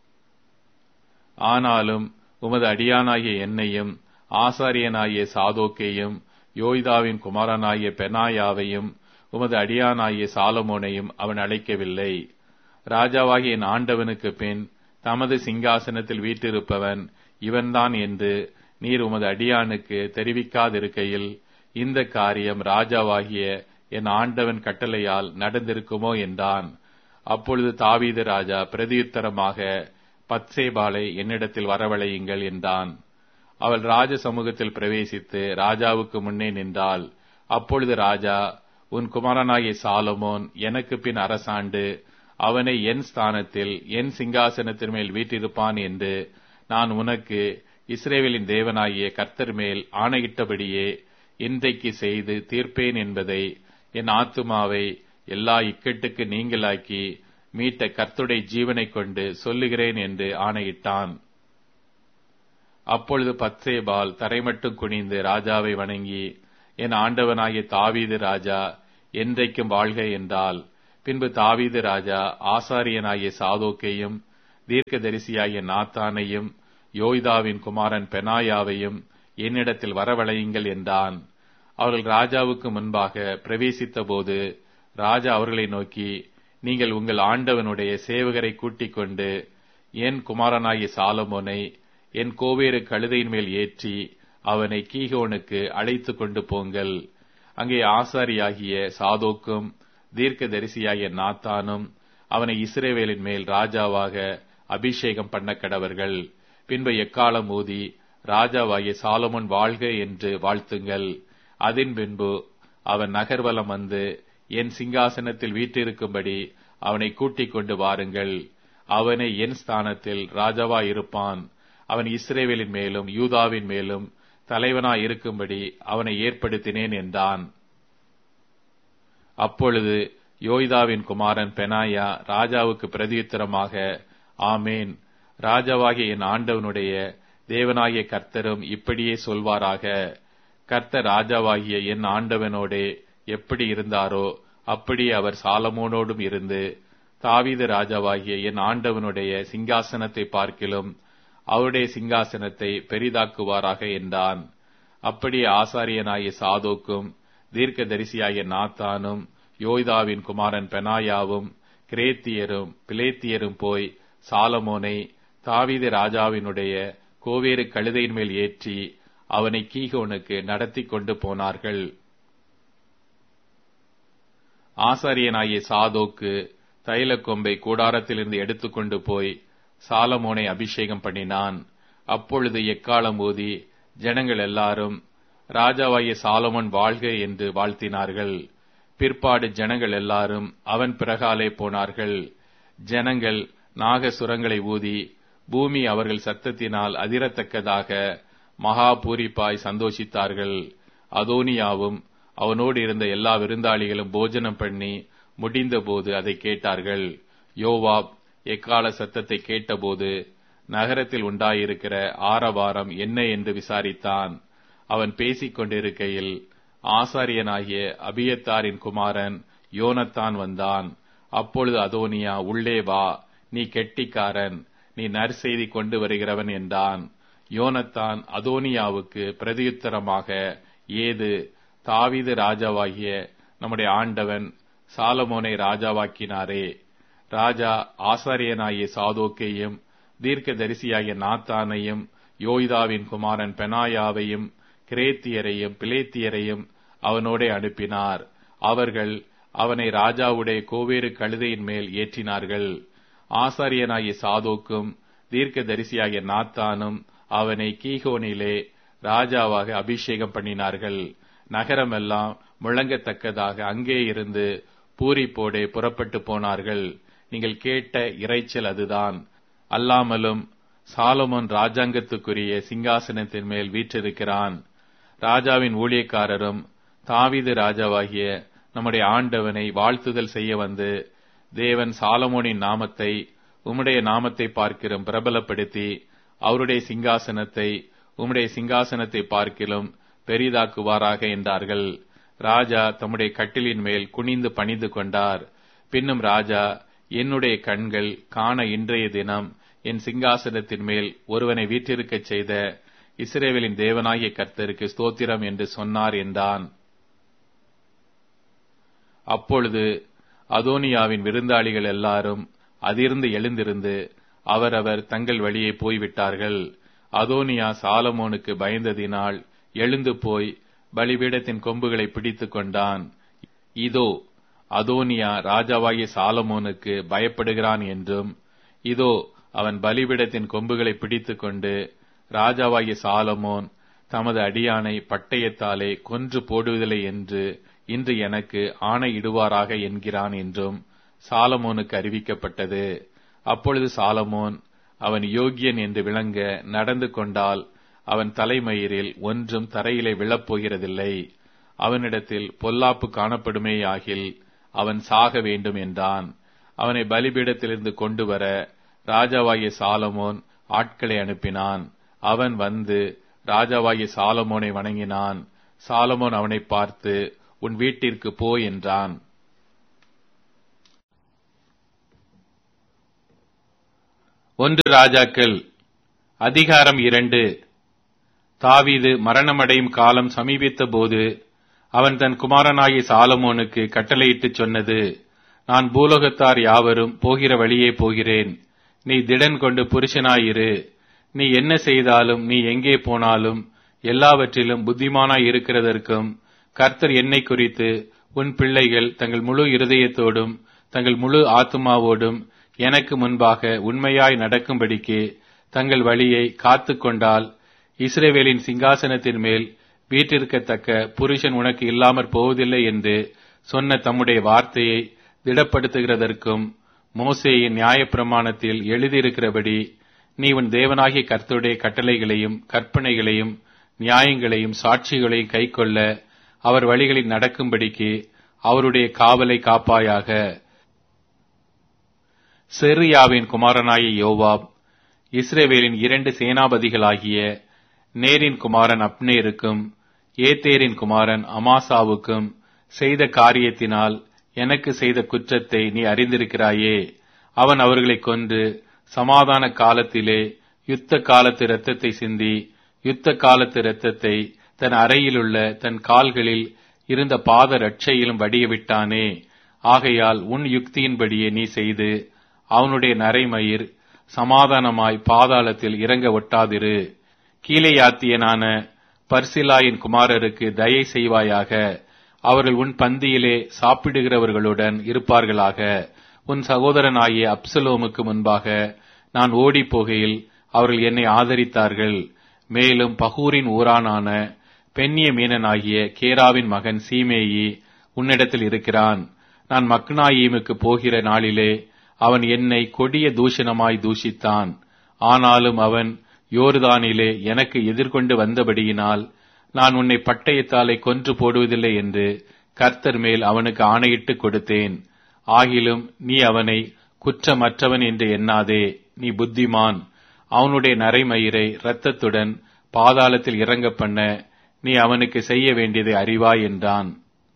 ஆனாலும் உமது அடியானாகிய என்னையும் ஆசாரியனாகிய சாதோக்கையும் யோய்தாவின் குமாரனாகிய பெனாயாவையும் உமது அடியானாகிய சாலமோனையும் அவன் அழைக்கவில்லை ராஜாவாகிய என் ஆண்டவனுக்கு பின் தமது சிங்காசனத்தில் வீட்டிருப்பவன் இவன்தான் என்று நீர் உமது அடியானுக்கு தெரிவிக்காதிருக்கையில் இந்த காரியம் ராஜாவாகிய என் ஆண்டவன் கட்டளையால் நடந்திருக்குமோ என்றான் அப்பொழுது தாவீது ராஜா பிரதியுத்தரமாக பத்சேபாலை என்னிடத்தில் வரவழையுங்கள் என்றான் அவள் ராஜ சமூகத்தில் பிரவேசித்து ராஜாவுக்கு முன்னே நின்றாள் அப்பொழுது ராஜா உன் குமாரனாகிய சாலமோன் எனக்கு பின் அரசாண்டு அவனை என் ஸ்தானத்தில் என் சிங்காசனத்தின் மேல் வீட்டிருப்பான் என்று நான் உனக்கு இஸ்ரேவேலின் தேவனாகிய கர்த்தர் மேல் ஆணையிட்டபடியே இன்றைக்கு செய்து தீர்ப்பேன் என்பதை என் ஆத்துமாவை எல்லா இக்கட்டுக்கு நீங்களாக்கி மீட்ட கர்த்துடைய ஜீவனைக் கொண்டு சொல்லுகிறேன் என்று ஆணையிட்டான் அப்பொழுது பத்சேபால் தரைமட்டும் குனிந்து ராஜாவை வணங்கி என் ஆண்டவனாகிய தாவீது ராஜா என்றைக்கும் வாழ்க என்றால் பின்பு தாவீது ராஜா ஆசாரியனாகிய சாதோக்கையும் தீர்க்கதரிசியாகிய நாத்தானையும் யோய்தாவின் குமாரன் பெனாயாவையும் என்னிடத்தில் வரவழையுங்கள் என்றான் அவர்கள் ராஜாவுக்கு முன்பாக பிரவேசித்த போது ராஜா அவர்களை நோக்கி நீங்கள் உங்கள் ஆண்டவனுடைய சேவகரை கூட்டிக் கொண்டு என் குமாரனாகிய சாலமோனை என் கோவேறு கழுதையின் மேல் ஏற்றி அவனை கீகோனுக்கு அழைத்து கொண்டு போங்கள் அங்கே ஆசாரியாகிய சாதோக்கும் தீர்க்கதரிசியாகிய நாத்தானும் அவனை இஸ்ரேவேலின் மேல் ராஜாவாக அபிஷேகம் பண்ண கடவர்கள் பின்பு எக்காலம் ஊதி ராஜாவாகிய சாலமோன் வாழ்க என்று வாழ்த்துங்கள் அதன் பின்பு அவன் நகர்வலம் வந்து என் சிங்காசனத்தில் வீற்றிருக்கும்படி அவனை கூட்டிக் கொண்டு வாருங்கள் அவனை என் ஸ்தானத்தில் ராஜாவாய் இருப்பான் அவன் இஸ்ரேவேலின் மேலும் யூதாவின் மேலும் தலைவனாய் இருக்கும்படி அவனை ஏற்படுத்தினேன் என்றான் அப்பொழுது யோய்தாவின் குமாரன் பெனாயா ராஜாவுக்கு பிரதியுத்தரமாக ஆமேன் ராஜாவாகிய என் ஆண்டவனுடைய தேவனாகிய கர்த்தரும் இப்படியே சொல்வாராக கர்த்தர் ராஜாவாகிய என் ஆண்டவனோடே எப்படி இருந்தாரோ அப்படி அவர் சாலமோனோடும் இருந்து தாவீது ராஜாவாகிய என் ஆண்டவனுடைய சிங்காசனத்தை பார்க்கிலும் அவருடைய சிங்காசனத்தை பெரிதாக்குவாராக என்றான் அப்படியே ஆசாரியனாகிய சாதோக்கும் தீர்க்கதரிசியாகிய நாத்தானும் யோய்தாவின் குமாரன் பெனாயாவும் கிரேத்தியரும் பிலேத்தியரும் போய் சாலமோனை தாவீது ராஜாவினுடைய கோவேறு கழுதையின் மேல் ஏற்றி அவனை கீகோனுக்கு நடத்தி கொண்டு போனார்கள் ஆசாரியனாகிய சாதோக்கு தைல கொம்பை கூடாரத்திலிருந்து எடுத்துக்கொண்டு போய் சாலமோனை அபிஷேகம் பண்ணினான் அப்பொழுது எக்காலம் ஊதி ஜனங்கள் எல்லாரும் ராஜாவாகிய சாலமோன் வாழ்க என்று வாழ்த்தினார்கள் பிற்பாடு ஜனங்கள் எல்லாரும் அவன் பிறகாலே போனார்கள் ஜனங்கள் நாகசுரங்களை ஊதி பூமி அவர்கள் சத்தத்தினால் அதிரத்தக்கதாக மகா பூரிப்பாய் சந்தோஷித்தார்கள் அதோனியாவும் அவனோடு இருந்த எல்லா விருந்தாளிகளும் போஜனம் பண்ணி முடிந்தபோது அதை கேட்டார்கள் யோவாப் எக்கால சத்தத்தை கேட்டபோது நகரத்தில் உண்டாயிருக்கிற ஆரவாரம் என்ன என்று விசாரித்தான் அவன் பேசிக் கொண்டிருக்கையில் ஆசாரியனாகிய அபியத்தாரின் குமாரன் யோனத்தான் வந்தான் அப்பொழுது அதோனியா உள்ளே வா நீ கெட்டிக்காரன் நீ நற்செய்தி கொண்டு வருகிறவன் என்றான் யோனத்தான் அதோனியாவுக்கு பிரதியுத்தரமாக ஏது தாவீது ராஜாவாகிய நம்முடைய ஆண்டவன் சாலமோனை ராஜாவாக்கினாரே ராஜா ஆசாரியனாகிய சாதோக்கையும் தீர்க்கதரிசியாகிய நாத்தானையும் யோய்தாவின் குமாரன் பெனாயாவையும் கிரேத்தியரையும் பிலேத்தியரையும் அவனோடே அனுப்பினார் அவர்கள் அவனை ராஜாவுடைய கோவேறு கழுதையின் மேல் ஏற்றினார்கள் ஆசாரியனாகிய சாதோக்கும் தீர்க்கதரிசியாகிய நாத்தானும் அவனை கீகோனிலே ராஜாவாக அபிஷேகம் பண்ணினார்கள் நகரமெல்லாம் முழங்கத்தக்கதாக அங்கே இருந்து பூரிப்போடே புறப்பட்டு போனார்கள் நீங்கள் கேட்ட இறைச்சல் அதுதான் அல்லாமலும் சாலமோன் ராஜாங்கத்துக்குரிய சிங்காசனத்தின் மேல் வீற்றிருக்கிறான் ராஜாவின் ஊழியக்காரரும் தாவீது ராஜாவாகிய நம்முடைய ஆண்டவனை வாழ்த்துதல் செய்ய வந்து தேவன் சாலமோனின் நாமத்தை உம்முடைய நாமத்தை பார்க்கிலும் பிரபலப்படுத்தி அவருடைய சிங்காசனத்தை உம்முடைய சிங்காசனத்தை பார்க்கிலும் பெரிதாக்குவாராக என்றார்கள் ராஜா தம்முடைய கட்டிலின் மேல் குனிந்து பணிந்து கொண்டார் பின்னும் ராஜா என்னுடைய கண்கள் காண இன்றைய தினம் என் சிங்காசனத்தின் மேல் ஒருவனை வீற்றிருக்கச் செய்த இஸ்ரேவேலின் தேவனாகிய கர்த்தருக்கு ஸ்தோத்திரம் என்று சொன்னார் என்றான் அப்பொழுது அதோனியாவின் விருந்தாளிகள் எல்லாரும் அதிர்ந்து எழுந்திருந்து அவரவர் தங்கள் வழியே போய்விட்டார்கள் அதோனியா சாலமோனுக்கு பயந்ததினால் எழுந்து போய் பலிபீடத்தின் கொம்புகளை பிடித்துக் கொண்டான் இதோ அதோனியா ராஜாவாகிய சாலமோனுக்கு பயப்படுகிறான் என்றும் இதோ அவன் பலிபீடத்தின் கொம்புகளை பிடித்துக் கொண்டு ராஜாவாகிய சாலமோன் தமது அடியானை பட்டயத்தாலே கொன்று போடுவதில்லை என்று இன்று எனக்கு ஆணையிடுவாராக என்கிறான் என்றும் சாலமோனுக்கு அறிவிக்கப்பட்டது அப்பொழுது சாலமோன் அவன் யோகியன் என்று விளங்க நடந்து கொண்டால் அவன் தலைமயிரில் ஒன்றும் தரையிலே விழப்போகிறதில்லை அவனிடத்தில் பொல்லாப்பு காணப்படுமேயாகில் அவன் சாக வேண்டும் என்றான் அவனை பலிபீடத்திலிருந்து கொண்டு வர ராஜாவாகிய சாலமோன் ஆட்களை அனுப்பினான் அவன் வந்து ராஜாவாகிய சாலமோனை வணங்கினான் சாலமோன் அவனை பார்த்து உன் வீட்டிற்கு போ என்றான் ஒன்று ராஜாக்கள் அதிகாரம் இரண்டு தாவீது மரணமடையும் காலம் சமீபித்த போது அவன் தன் குமாரனாகிய சாலமோனுக்கு கட்டளையிட்டுச் சொன்னது நான் பூலோகத்தார் யாவரும் போகிற வழியே போகிறேன் நீ திடன் கொண்டு புருஷனாயிரு நீ என்ன செய்தாலும் நீ எங்கே போனாலும் எல்லாவற்றிலும் புத்திமானாய் இருக்கிறதற்கும் கர்த்தர் என்னை குறித்து உன் பிள்ளைகள் தங்கள் முழு இருதயத்தோடும் தங்கள் முழு ஆத்துமாவோடும் எனக்கு முன்பாக உண்மையாய் நடக்கும்படிக்கு தங்கள் வழியை காத்து கொண்டால் இஸ்ரேவேலின் சிங்காசனத்தின் மேல் வீற்றிருக்கத்தக்க புருஷன் உனக்கு இல்லாமற் போவதில்லை என்று சொன்ன தம்முடைய வார்த்தையை திடப்படுத்துகிறதற்கும் மோசேயின் நியாயப்பிரமாணத்தில் எழுதியிருக்கிறபடி நீ உன் தேவனாகிய கர்த்தருடைய கட்டளைகளையும் கற்பனைகளையும் நியாயங்களையும் சாட்சிகளையும் கைக்கொள்ள அவர் வழிகளில் நடக்கும்படிக்கு அவருடைய காவலை காப்பாயாக செரியாவின் குமாரனாகிய யோவாப் இஸ்ரேவேலின் இரண்டு சேனாபதிகளாகிய நேரின் குமாரன் அப்னேருக்கும் ஏத்தேரின் குமாரன் அமாசாவுக்கும் செய்த காரியத்தினால் எனக்கு செய்த குற்றத்தை நீ அறிந்திருக்கிறாயே அவன் அவர்களைக் கொன்று சமாதான காலத்திலே யுத்த காலத்து இரத்தத்தை சிந்தி யுத்த காலத்து இரத்தத்தை தன் அறையிலுள்ள தன் கால்களில் இருந்த பாத ரட்சையிலும் வடிய விட்டானே ஆகையால் உன் யுக்தியின்படியே நீ செய்து அவனுடைய நரைமயிர் சமாதானமாய் பாதாளத்தில் இறங்க ஒட்டாதிரு கீழையாத்தியனான பர்சிலாயின் குமாரருக்கு தயை செய்வாயாக அவர்கள் உன் பந்தியிலே சாப்பிடுகிறவர்களுடன் இருப்பார்களாக உன் சகோதரனாகிய அப்சலோமுக்கு முன்பாக நான் ஓடிப் போகையில் அவர்கள் என்னை ஆதரித்தார்கள் மேலும் பகூரின் ஊரானான பெண்ணிய மீனனாகிய கேராவின் மகன் சீமேயி உன்னிடத்தில் இருக்கிறான் நான் மக்னாயீமுக்கு போகிற நாளிலே அவன் என்னை கொடிய தூஷணமாய் தூஷித்தான் ஆனாலும் அவன் யோர்தானிலே எனக்கு எதிர்கொண்டு வந்தபடியினால் நான் உன்னை பட்டயத்தாலே கொன்று போடுவதில்லை என்று கர்த்தர் மேல் அவனுக்கு ஆணையிட்டு கொடுத்தேன் ஆகிலும் நீ அவனை குற்றமற்றவன் என்று எண்ணாதே நீ புத்திமான் அவனுடைய நரைமயிரை இரத்தத்துடன் பாதாளத்தில் இறங்க பண்ண நீ அவனுக்கு செய்ய வேண்டியதை அறிவாய் என்றான்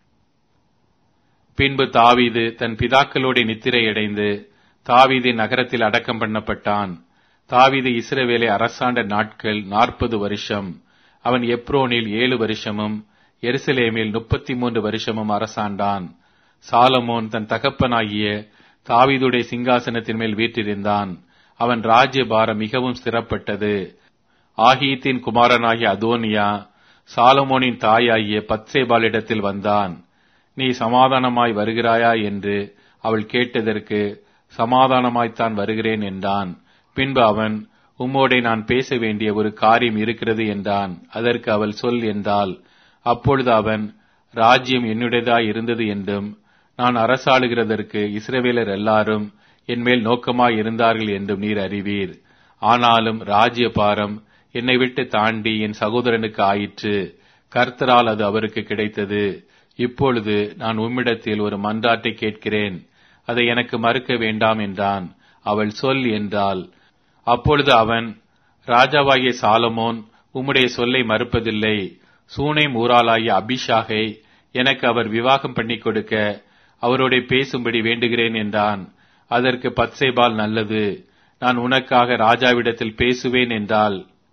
பின்பு தாவீது தன் பிதாக்களோட நித்திரையடைந்து தாவீது நகரத்தில் அடக்கம் பண்ணப்பட்டான் தாவீது இஸ்ரவேலை அரசாண்ட நாட்கள் நாற்பது வருஷம் அவன் எப்ரோனில் ஏழு வருஷமும் எருசலேமில் முப்பத்தி மூன்று வருஷமும் அரசாண்டான் சாலமோன் தன் தகப்பனாகிய தாவீதுடைய சிங்காசனத்தின் மேல் வீற்றிருந்தான் அவன் ராஜ்யபாரம் மிகவும் ஸ்திரப்பட்டது ஆகீத்தின் குமாரனாகிய அதோனியா சாலமோனின் தாயாகிய பத்சேபாலிடத்தில் வந்தான் நீ சமாதானமாய் வருகிறாயா என்று அவள் கேட்டதற்கு சமாதானமாய்த்தான் வருகிறேன் என்றான் பின்பு அவன் உம்மோடே நான் பேச வேண்டிய ஒரு காரியம் இருக்கிறது என்றான் அதற்கு அவள் சொல் என்றால் அப்பொழுது அவன் ராஜ்யம் என்னுடையதாய் இருந்தது என்றும் நான் அரசாளுகிறதற்கு இஸ்ரவேலர் எல்லாரும் என்மேல் நோக்கமாய் இருந்தார்கள் என்றும் நீர் அறிவீர் ஆனாலும் ராஜ்ய பாரம் என்னை விட்டு தாண்டி என் சகோதரனுக்கு ஆயிற்று கர்த்தரால் அது அவருக்கு கிடைத்தது இப்பொழுது நான் உம்மிடத்தில் ஒரு மன்றாட்டை கேட்கிறேன் அதை எனக்கு மறுக்க வேண்டாம் என்றான் அவள் சொல் என்றாள் அப்பொழுது அவன் ராஜாவாகிய சாலமோன் உம்முடைய சொல்லை மறுப்பதில்லை சூனை மூராளாகிய அபிஷாகை எனக்கு அவர் விவாகம் பண்ணி கொடுக்க அவரோட பேசும்படி வேண்டுகிறேன் என்றான் அதற்கு பத்சேபால் நல்லது நான் உனக்காக ராஜாவிடத்தில் பேசுவேன் என்றால்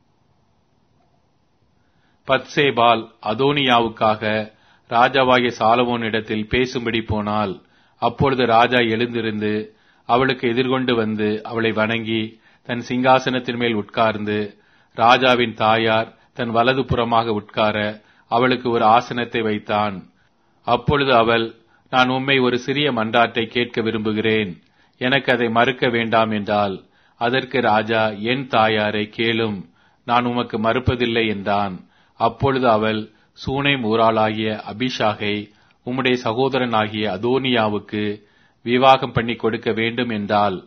பத்சேபால் அதோனியாவுக்காக ராஜாவாகிய சாலமோனிடத்தில் பேசும்படி போனாள் அப்பொழுது ராஜா எழுந்திருந்து அவளுக்கு எதிர்கொண்டு வந்து அவளை வணங்கி தன் சிங்காசனத்தின் மேல் உட்கார்ந்து ராஜாவின் தாயார் தன் வலது புறமாக உட்கார அவளுக்கு ஒரு ஆசனத்தை வைத்தான் அப்பொழுது அவள் நான் உம்மை ஒரு சிறிய மன்றாட்டை கேட்க விரும்புகிறேன் எனக்கு அதை மறுக்க வேண்டாம் என்றால் அதற்கு ராஜா என் தாயாரை கேளும் நான் உமக்கு மறுப்பதில்லை என்றான் அப்பொழுது அவள் சூனை ஊராளாகிய அபிஷாகை உம்முடைய சகோதரனாகிய அதோனியாவுக்கு விவாகம் பண்ணி கொடுக்க வேண்டும் என்றாள்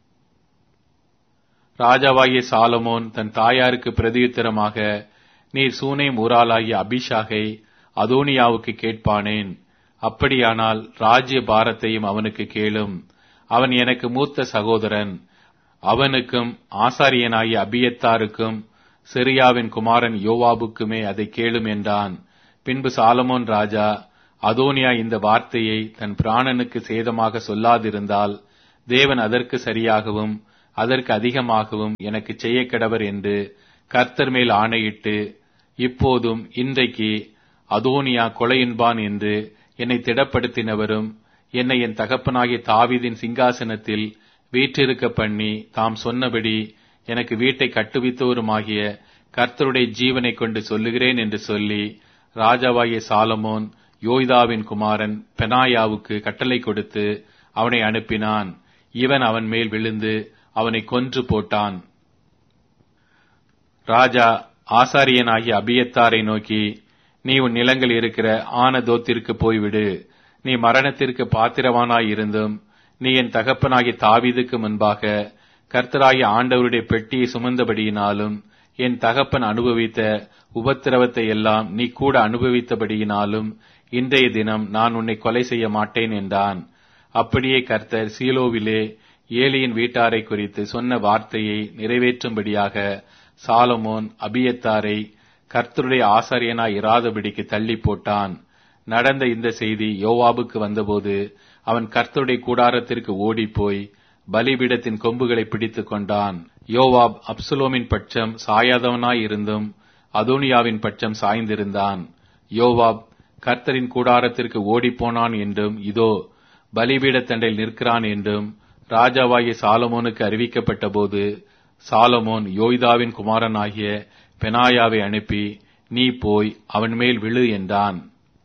ராஜாவாகிய சாலமோன் தன் தாயாருக்கு பிரதியுத்தரமாக நீர் சூனை ஊராளாகிய அபிஷாகை அதோனியாவுக்கு கேட்பானேன் அப்படியானால் ராஜ்ய பாரத்தையும் அவனுக்கு கேளும் அவன் எனக்கு மூத்த சகோதரன் அவனுக்கும் ஆசாரியனாகிய அபியத்தாருக்கும் சிரியாவின் குமாரன் யோவாபுக்குமே அதை கேளும் என்றான் பின்பு சாலமோன் ராஜா அதோனியா இந்த வார்த்தையை தன் பிராணனுக்கு சேதமாக சொல்லாதிருந்தால் தேவன் அதற்கு சரியாகவும் அதற்கு அதிகமாகவும் எனக்கு செய்ய கடவர் என்று கர்த்தர் மேல் ஆணையிட்டு இப்போதும் இன்றைக்கு அதோனியா கொலையின்பான் என்று என்னை திடப்படுத்தினவரும் என்னை என் தகப்பனாகிய தாவீதின் சிங்காசனத்தில் வீற்றிருக்க பண்ணி தாம் சொன்னபடி எனக்கு வீட்டை கட்டுவித்தவருமாகிய கர்த்தருடைய ஜீவனை கொண்டு சொல்லுகிறேன் என்று சொல்லி ராஜாவாகிய சாலமோன் யோய்தாவின் குமாரன் பெனாயாவுக்கு கட்டளை கொடுத்து அவனை அனுப்பினான் இவன் அவன் மேல் விழுந்து அவனை கொன்று போட்டான் ராஜா ஆசாரியனாகிய அபியத்தாரை நோக்கி நீ உன் நிலங்கள் இருக்கிற ஆனதோத்திற்கு போய்விடு நீ மரணத்திற்கு பாத்திரவானாய் இருந்தும் நீ என் தகப்பனாகிய தாவீதுக்கு முன்பாக கர்த்தராகிய ஆண்டவருடைய பெட்டியை சுமந்தபடியினாலும் என் தகப்பன் அனுபவித்த உபத்திரவத்தை எல்லாம் நீ கூட அனுபவித்தபடியினாலும் இன்றைய தினம் நான் உன்னை கொலை செய்ய மாட்டேன் என்றான் அப்படியே கர்த்தர் சீலோவிலே ஏலியின் வீட்டாரை குறித்து சொன்ன வார்த்தையை நிறைவேற்றும்படியாக சாலமோன் அபியத்தாரை கர்த்தருடைய ஆசாரியனாய் இராதபடிக்கு தள்ளி போட்டான் நடந்த இந்த செய்தி யோவாபுக்கு வந்தபோது அவன் கர்த்தருடைய கூடாரத்திற்கு ஓடிப்போய் பலிபீடத்தின் கொம்புகளை பிடித்துக் கொண்டான் யோவாப் அப்சுலோமின் பட்சம் சாயாதவனாய் இருந்தும் அதோனியாவின் பட்சம் சாய்ந்திருந்தான் யோவாப் கர்த்தரின் கூடாரத்திற்கு ஓடிப்போனான் என்றும் இதோ பலிபீடத்தண்டையில் நிற்கிறான் என்றும் ராஜாவாகிய சாலமோனுக்கு அறிவிக்கப்பட்ட போது சாலமோன் யோய்தாவின் குமாரனாகிய பெனாயாவை அனுப்பி நீ போய் அவன் மேல் விழு என்றான்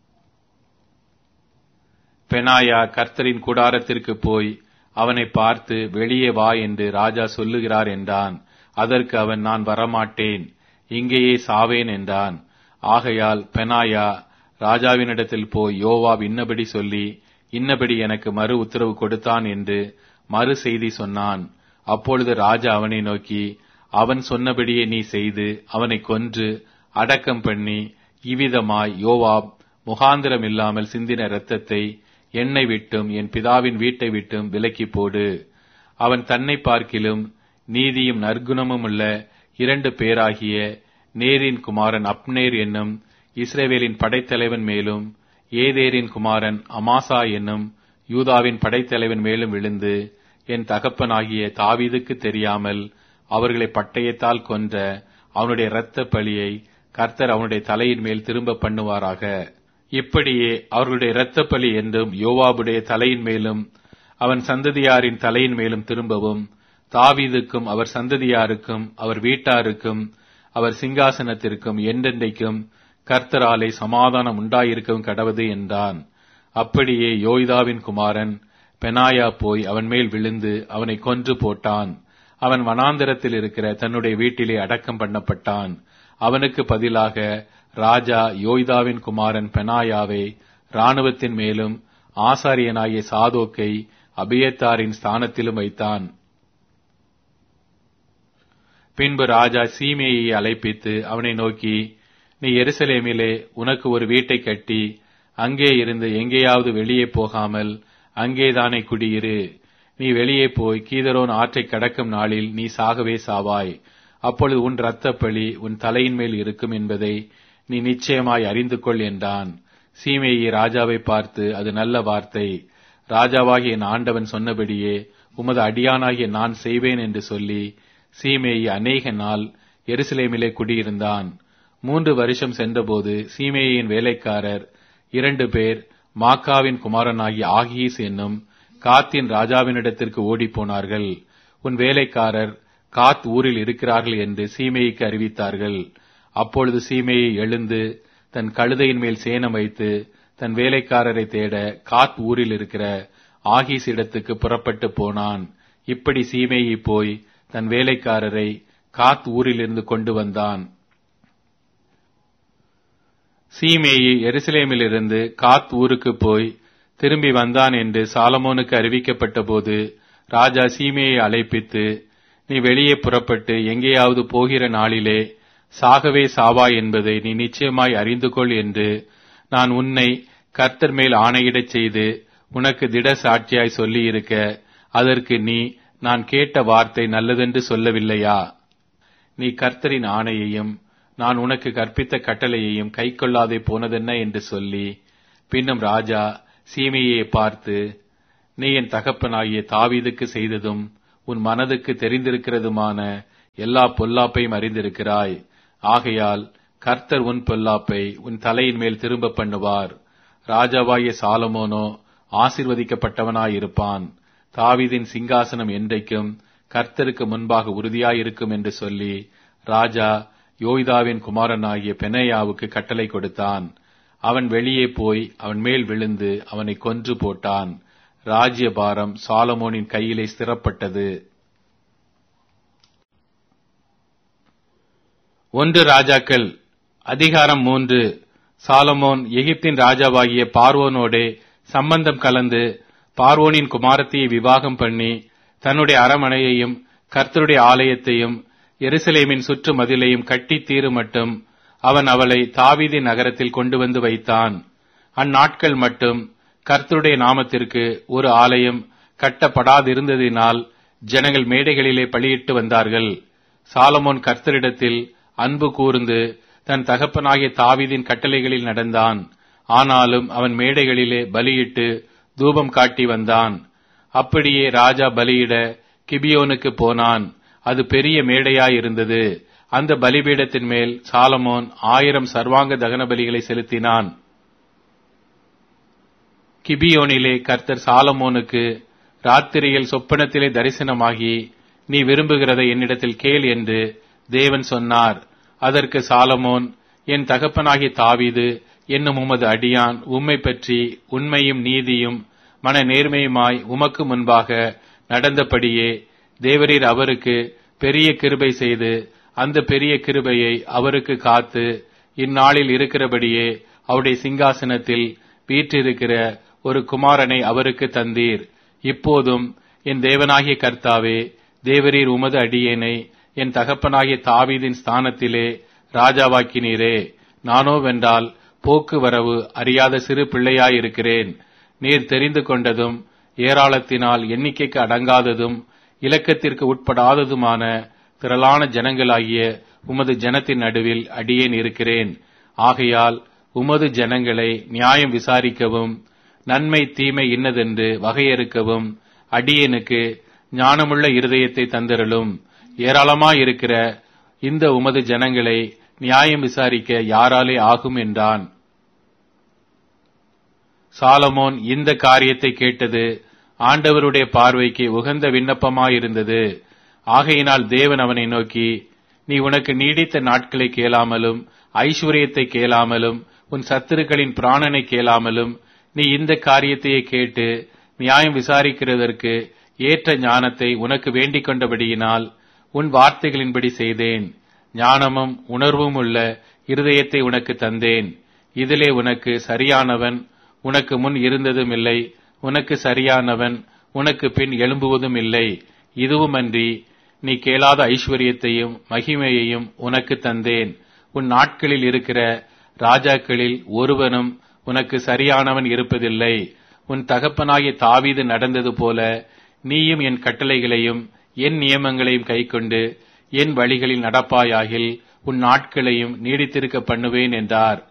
பெனாயா கர்த்தரின் கூடாரத்திற்கு போய் அவனை பார்த்து வெளியே வா என்று ராஜா சொல்லுகிறார் என்றான் அதற்கு அவன் நான் வரமாட்டேன் இங்கேயே சாவேன் என்றான் ஆகையால் பெனாயா ராஜாவினிடத்தில் போய் யோவாப் இன்னபடி சொல்லி இன்னபடி எனக்கு மறு உத்தரவு கொடுத்தான் என்று மறு செய்தி சொன்னான் அப்பொழுது ராஜா அவனை நோக்கி அவன் சொன்னபடியே நீ செய்து அவனை கொன்று அடக்கம் பண்ணி இவ்விதமாய் யோவாப் முகாந்திரம் இல்லாமல் சிந்தின இரத்தத்தை என்னை விட்டும் என் பிதாவின் வீட்டை விட்டும் விலக்கி போடு அவன் தன்னை பார்க்கிலும் நீதியும் நற்குணமும் உள்ள இரண்டு பேராகிய நேரின் குமாரன் அப்னேர் என்னும் இஸ்ரேவேலின் படைத்தலைவன் மேலும் ஏதேரின் குமாரன் அமாசா என்னும் யூதாவின் படைத்தலைவன் மேலும் விழுந்து என் தகப்பனாகிய தாவீதுக்கு தெரியாமல் அவர்களை பட்டயத்தால் கொன்ற அவனுடைய இரத்த பலியை கர்த்தர் அவனுடைய தலையின் மேல் திரும்ப பண்ணுவாராக இப்படியே அவர்களுடைய இரத்த பலி என்றும் யோவாபுடைய தலையின் மேலும் அவன் சந்ததியாரின் தலையின் மேலும் திரும்பவும் தாவீதுக்கும் அவர் சந்ததியாருக்கும் அவர் வீட்டாருக்கும் அவர் சிங்காசனத்திற்கும் என்றென்றைக்கும் கர்த்தராலே சமாதானம் உண்டாயிருக்கவும் கடவது என்றான் அப்படியே யோய்தாவின் குமாரன் பெனாயா போய் அவன் மேல் விழுந்து அவனை கொன்று போட்டான் அவன் வனாந்தரத்தில் இருக்கிற தன்னுடைய வீட்டிலே அடக்கம் பண்ணப்பட்டான் அவனுக்கு பதிலாக ராஜா யோய்தாவின் குமாரன் பெனாயாவை இராணுவத்தின் மேலும் ஆசாரியனாகிய சாதோக்கை அபியத்தாரின் ஸ்தானத்திலும் வைத்தான் பின்பு ராஜா சீமையை அழைப்பித்து அவனை நோக்கி நீ எருசலேமிலே உனக்கு ஒரு வீட்டை கட்டி அங்கே இருந்து எங்கேயாவது வெளியே போகாமல் அங்கேதானே குடியிரு நீ வெளியே போய் கீதரோன் ஆற்றை கடக்கும் நாளில் நீ சாகவே சாவாய் அப்பொழுது உன் இரத்தப்பழி உன் தலையின் மேல் இருக்கும் என்பதை நீ நிச்சயமாய் அறிந்து கொள் என்றான் சீமையை ராஜாவை பார்த்து அது நல்ல வார்த்தை ராஜாவாகிய என் ஆண்டவன் சொன்னபடியே உமது அடியானாகிய நான் செய்வேன் என்று சொல்லி சீமேயி அநேக நாள் எருசலேமிலே குடியிருந்தான் மூன்று வருஷம் சென்றபோது சீமேயின் வேலைக்காரர் இரண்டு பேர் மாக்காவின் குமாரனாகிய ஆகீஸ் என்னும் காத்தின் ராஜாவினிடத்திற்கு ஓடிப்போனார்கள் உன் வேலைக்காரர் காத் ஊரில் இருக்கிறார்கள் என்று சீமேய்க்கு அறிவித்தார்கள் அப்பொழுது சீமேயை எழுந்து தன் கழுதையின் மேல் சேனம் வைத்து தன் வேலைக்காரரை தேட காத் ஊரில் இருக்கிற ஆகீஸ் இடத்துக்கு புறப்பட்டு போனான் இப்படி சீமேயி போய் தன் வேலைக்காரரை காத் ஊரிலிருந்து கொண்டு வந்தான் சீமேயி எருசலேமிலிருந்து காத் ஊருக்கு போய் திரும்பி வந்தான் என்று சாலமோனுக்கு அறிவிக்கப்பட்ட போது ராஜா சீமேயை அழைப்பித்து நீ வெளியே புறப்பட்டு எங்கேயாவது போகிற நாளிலே சாகவே சாவா என்பதை நீ நிச்சயமாய் அறிந்து கொள் என்று நான் உன்னை கர்த்தர் மேல் ஆணையிடச் செய்து உனக்கு திட சாட்சியாய் சொல்லியிருக்க அதற்கு நீ நான் கேட்ட வார்த்தை நல்லதென்று சொல்லவில்லையா நீ கர்த்தரின் ஆணையையும் நான் உனக்கு கற்பித்த கட்டளையையும் கைக்கொள்ளாதே போனதென்ன என்று சொல்லி பின்னும் ராஜா சீமையை பார்த்து நீ என் தகப்பனாகிய தாவீதுக்கு செய்ததும் உன் மனதுக்கு தெரிந்திருக்கிறதுமான எல்லா பொல்லாப்பையும் அறிந்திருக்கிறாய் ஆகையால் கர்த்தர் உன் பொல்லாப்பை உன் தலையின் மேல் திரும்ப பண்ணுவார் ராஜாவாகிய சாலமோனோ ஆசிர்வதிக்கப்பட்டவனாயிருப்பான் தாவீதின் சிங்காசனம் என்றைக்கும் கர்த்தருக்கு முன்பாக உறுதியாயிருக்கும் என்று சொல்லி ராஜா யோய்தாவின் குமாரனாகிய பெனையாவுக்கு கட்டளை கொடுத்தான் அவன் வெளியே போய் அவன் மேல் விழுந்து அவனை கொன்று போட்டான் ராஜ்யபாரம் சாலமோனின் கையிலே ஸ்திரப்பட்டது ஒன்று ராஜாக்கள் அதிகாரம் மூன்று சாலமோன் எகிப்தின் ராஜாவாகிய பார்வோனோடே சம்பந்தம் கலந்து பார்வோனின் குமாரத்தியை விவாகம் பண்ணி தன்னுடைய அரமனையையும் கர்த்தருடைய ஆலயத்தையும் எருசலேமின் சுற்று மதிலையும் கட்டி தீரு மட்டும் அவன் அவளை தாவீதி நகரத்தில் கொண்டு வந்து வைத்தான் அந்நாட்கள் மட்டும் கர்த்தருடைய நாமத்திற்கு ஒரு ஆலயம் கட்டப்படாதிருந்ததினால் ஜனங்கள் மேடைகளிலே பலியிட்டு வந்தார்கள் சாலமோன் கர்த்தரிடத்தில் அன்பு கூர்ந்து தன் தகப்பனாகிய தாவீதின் கட்டளைகளில் நடந்தான் ஆனாலும் அவன் மேடைகளிலே பலியிட்டு தூபம் காட்டி வந்தான் அப்படியே ராஜா பலியிட கிபியோனுக்கு போனான் அது பெரிய மேடையாயிருந்தது அந்த பலிபீடத்தின் மேல் சாலமோன் ஆயிரம் சர்வாங்க தகன பலிகளை செலுத்தினான் கிபியோனிலே கர்த்தர் சாலமோனுக்கு ராத்திரியில் சொப்பனத்திலே தரிசனமாகி நீ விரும்புகிறதை என்னிடத்தில் கேள் என்று தேவன் சொன்னார் அதற்கு சாலமோன் என் தகப்பனாகிய தாவீது என்னும் உமது அடியான் உம்மை பற்றி உண்மையும் நீதியும் மன நேர்மையுமாய் உமக்கு முன்பாக நடந்தபடியே தேவரீர் அவருக்கு பெரிய கிருபை செய்து அந்த பெரிய கிருபையை அவருக்கு காத்து இந்நாளில் இருக்கிறபடியே அவருடைய சிங்காசனத்தில் வீற்றிருக்கிற ஒரு குமாரனை அவருக்கு தந்தீர் இப்போதும் என் தேவனாகிய கர்த்தாவே தேவரீர் உமது அடியேனை என் தகப்பனாகிய தாவீதின் ஸ்தானத்திலே ராஜாவாக்கினீரே நானோ வென்றால் போக்குவரவு அறியாத சிறு பிள்ளையாயிருக்கிறேன் நீர் தெரிந்து கொண்டதும் ஏராளத்தினால் எண்ணிக்கைக்கு அடங்காததும் இலக்கத்திற்கு உட்படாததுமான திரளான ஜனங்களாகிய உமது ஜனத்தின் நடுவில் அடியேன் இருக்கிறேன் ஆகையால் உமது ஜனங்களை நியாயம் விசாரிக்கவும் நன்மை தீமை இன்னதென்று வகையறுக்கவும் அடியேனுக்கு ஞானமுள்ள இருதயத்தை தந்திரலும் ஏராளமாயிருக்கிற இந்த உமது ஜனங்களை நியாயம் விசாரிக்க யாராலே ஆகும் என்றான் சாலமோன் இந்த காரியத்தை கேட்டது ஆண்டவருடைய பார்வைக்கு உகந்த விண்ணப்பமாயிருந்தது ஆகையினால் தேவன் அவனை நோக்கி நீ உனக்கு நீடித்த நாட்களை கேளாமலும் ஐஸ்வர்யத்தை கேளாமலும் உன் சத்துருக்களின் பிராணனை கேளாமலும் நீ இந்த காரியத்தையே கேட்டு நியாயம் விசாரிக்கிறதற்கு ஏற்ற ஞானத்தை உனக்கு வேண்டிக் கொண்டபடியினால் உன் வார்த்தைகளின்படி செய்தேன் ஞானமும் உணர்வும் உள்ள இருதயத்தை உனக்கு தந்தேன் இதிலே உனக்கு சரியானவன் உனக்கு முன் இருந்ததும் இல்லை உனக்கு சரியானவன் உனக்கு பின் எழும்புவதும் இல்லை இதுவுமன்றி நீ கேளாத ஐஸ்வர்யத்தையும் மகிமையையும் உனக்கு தந்தேன் உன் நாட்களில் இருக்கிற ராஜாக்களில் ஒருவனும் உனக்கு சரியானவன் இருப்பதில்லை உன் தகப்பனாகிய தாவீது நடந்தது போல நீயும் என் கட்டளைகளையும் என் நியமங்களையும் கைக்கொண்டு என் வழிகளில் நடப்பாயாகில் உன் நாட்களையும் நீடித்திருக்க பண்ணுவேன் என்றார்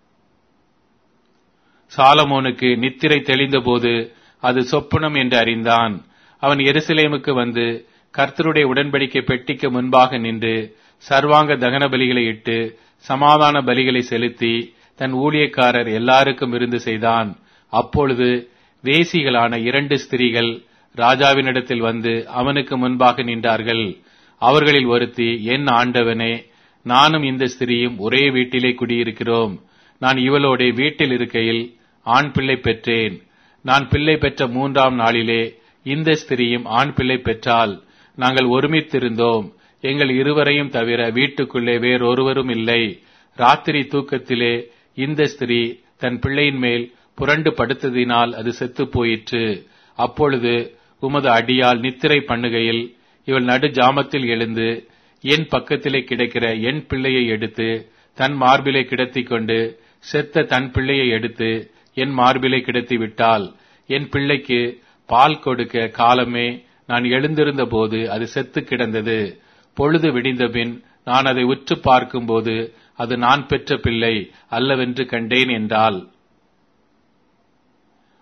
சாலமோனுக்கு நித்திரை தெளிந்தபோது அது சொப்பனம் என்று அறிந்தான் அவன் எருசலேமுக்கு வந்து கர்த்தருடைய உடன்படிக்கை பெட்டிக்கு முன்பாக நின்று சர்வாங்க தகன பலிகளை இட்டு சமாதான பலிகளை செலுத்தி தன் ஊழியக்காரர் எல்லாருக்கும் இருந்து செய்தான் அப்பொழுது வேசிகளான இரண்டு ஸ்திரீகள் ராஜாவினிடத்தில் வந்து அவனுக்கு முன்பாக நின்றார்கள் அவர்களில் ஒருத்தி என் ஆண்டவனே நானும் இந்த ஸ்திரீயும் ஒரே வீட்டிலே குடியிருக்கிறோம் நான் இவளோட வீட்டில் இருக்கையில் ஆண் பிள்ளை பெற்றேன் நான் பிள்ளை பெற்ற மூன்றாம் நாளிலே இந்த ஸ்திரீயும் ஆண் பிள்ளை பெற்றால் நாங்கள் ஒருமித்திருந்தோம் எங்கள் இருவரையும் தவிர வீட்டுக்குள்ளே வேறொருவரும் இல்லை ராத்திரி தூக்கத்திலே இந்த ஸ்திரீ தன் பிள்ளையின் மேல் புரண்டு படுத்ததினால் அது செத்துப் போயிற்று அப்பொழுது உமது அடியால் நித்திரை பண்ணுகையில் இவள் நடு ஜாமத்தில் எழுந்து என் பக்கத்திலே கிடக்கிற என் பிள்ளையை எடுத்து தன் மார்பிலை கிடத்திக் கொண்டு செத்த தன் பிள்ளையை எடுத்து என் மார்பிலை கிடத்தி விட்டால் என் பிள்ளைக்கு பால் கொடுக்க காலமே நான் எழுந்திருந்த போது அது செத்து கிடந்தது பொழுது விடிந்தபின் நான் அதை உற்று பார்க்கும்போது அது நான் பெற்ற பிள்ளை அல்லவென்று கண்டேன் என்றாள்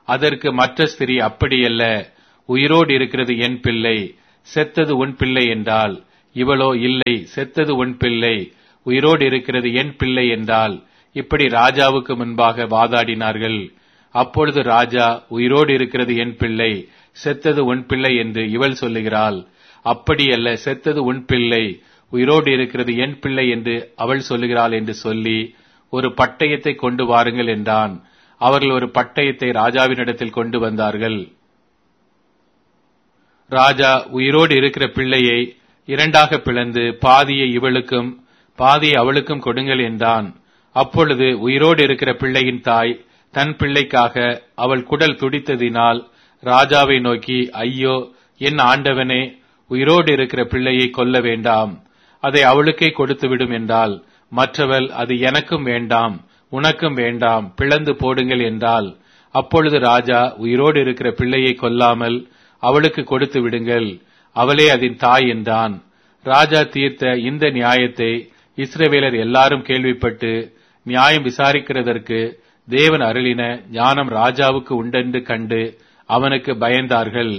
அதற்கு மற்ற ஸ்திரீ அப்படியல்ல உயிரோடு இருக்கிறது என் பிள்ளை செத்தது உன் பிள்ளை என்றால் இவளோ இல்லை செத்தது உன் பிள்ளை உயிரோடு இருக்கிறது என் பிள்ளை என்றால் இப்படி ராஜாவுக்கு முன்பாக வாதாடினார்கள் அப்பொழுது ராஜா உயிரோடு இருக்கிறது என் பிள்ளை செத்தது உன் பிள்ளை என்று இவள் சொல்லுகிறாள் அப்படியல்ல செத்தது உன் பிள்ளை உயிரோடு இருக்கிறது என் பிள்ளை என்று அவள் சொல்லுகிறாள் என்று சொல்லி ஒரு பட்டயத்தை கொண்டு வாருங்கள் என்றான் அவர்கள் ஒரு பட்டயத்தை ராஜாவினிடத்தில் கொண்டு வந்தார்கள் ராஜா உயிரோடு இருக்கிற பிள்ளையை இரண்டாக பிளந்து பாதியை இவளுக்கும் பாதியை அவளுக்கும் கொடுங்கள் என்றான் அப்பொழுது உயிரோடு இருக்கிற பிள்ளையின் தாய் தன் பிள்ளைக்காக அவள் குடல் துடித்ததினால் ராஜாவை நோக்கி ஐயோ என் ஆண்டவனே உயிரோடு இருக்கிற பிள்ளையை கொல்ல வேண்டாம் அதை அவளுக்கே கொடுத்து விடும் என்றால் மற்றவள் அது எனக்கும் வேண்டாம் உனக்கும் வேண்டாம் பிளந்து போடுங்கள் என்றால் அப்பொழுது ராஜா உயிரோடு இருக்கிற பிள்ளையை கொல்லாமல் அவளுக்கு கொடுத்து விடுங்கள் அவளே அதன் தாய் என்றான் ராஜா தீர்த்த இந்த நியாயத்தை இஸ்ரவேலர் எல்லாரும் கேள்விப்பட்டு நியாயம் விசாரிக்கிறதற்கு தேவன் அருளின ஞானம் ராஜாவுக்கு உண்டென்று கண்டு அவனுக்கு பயந்தார்கள்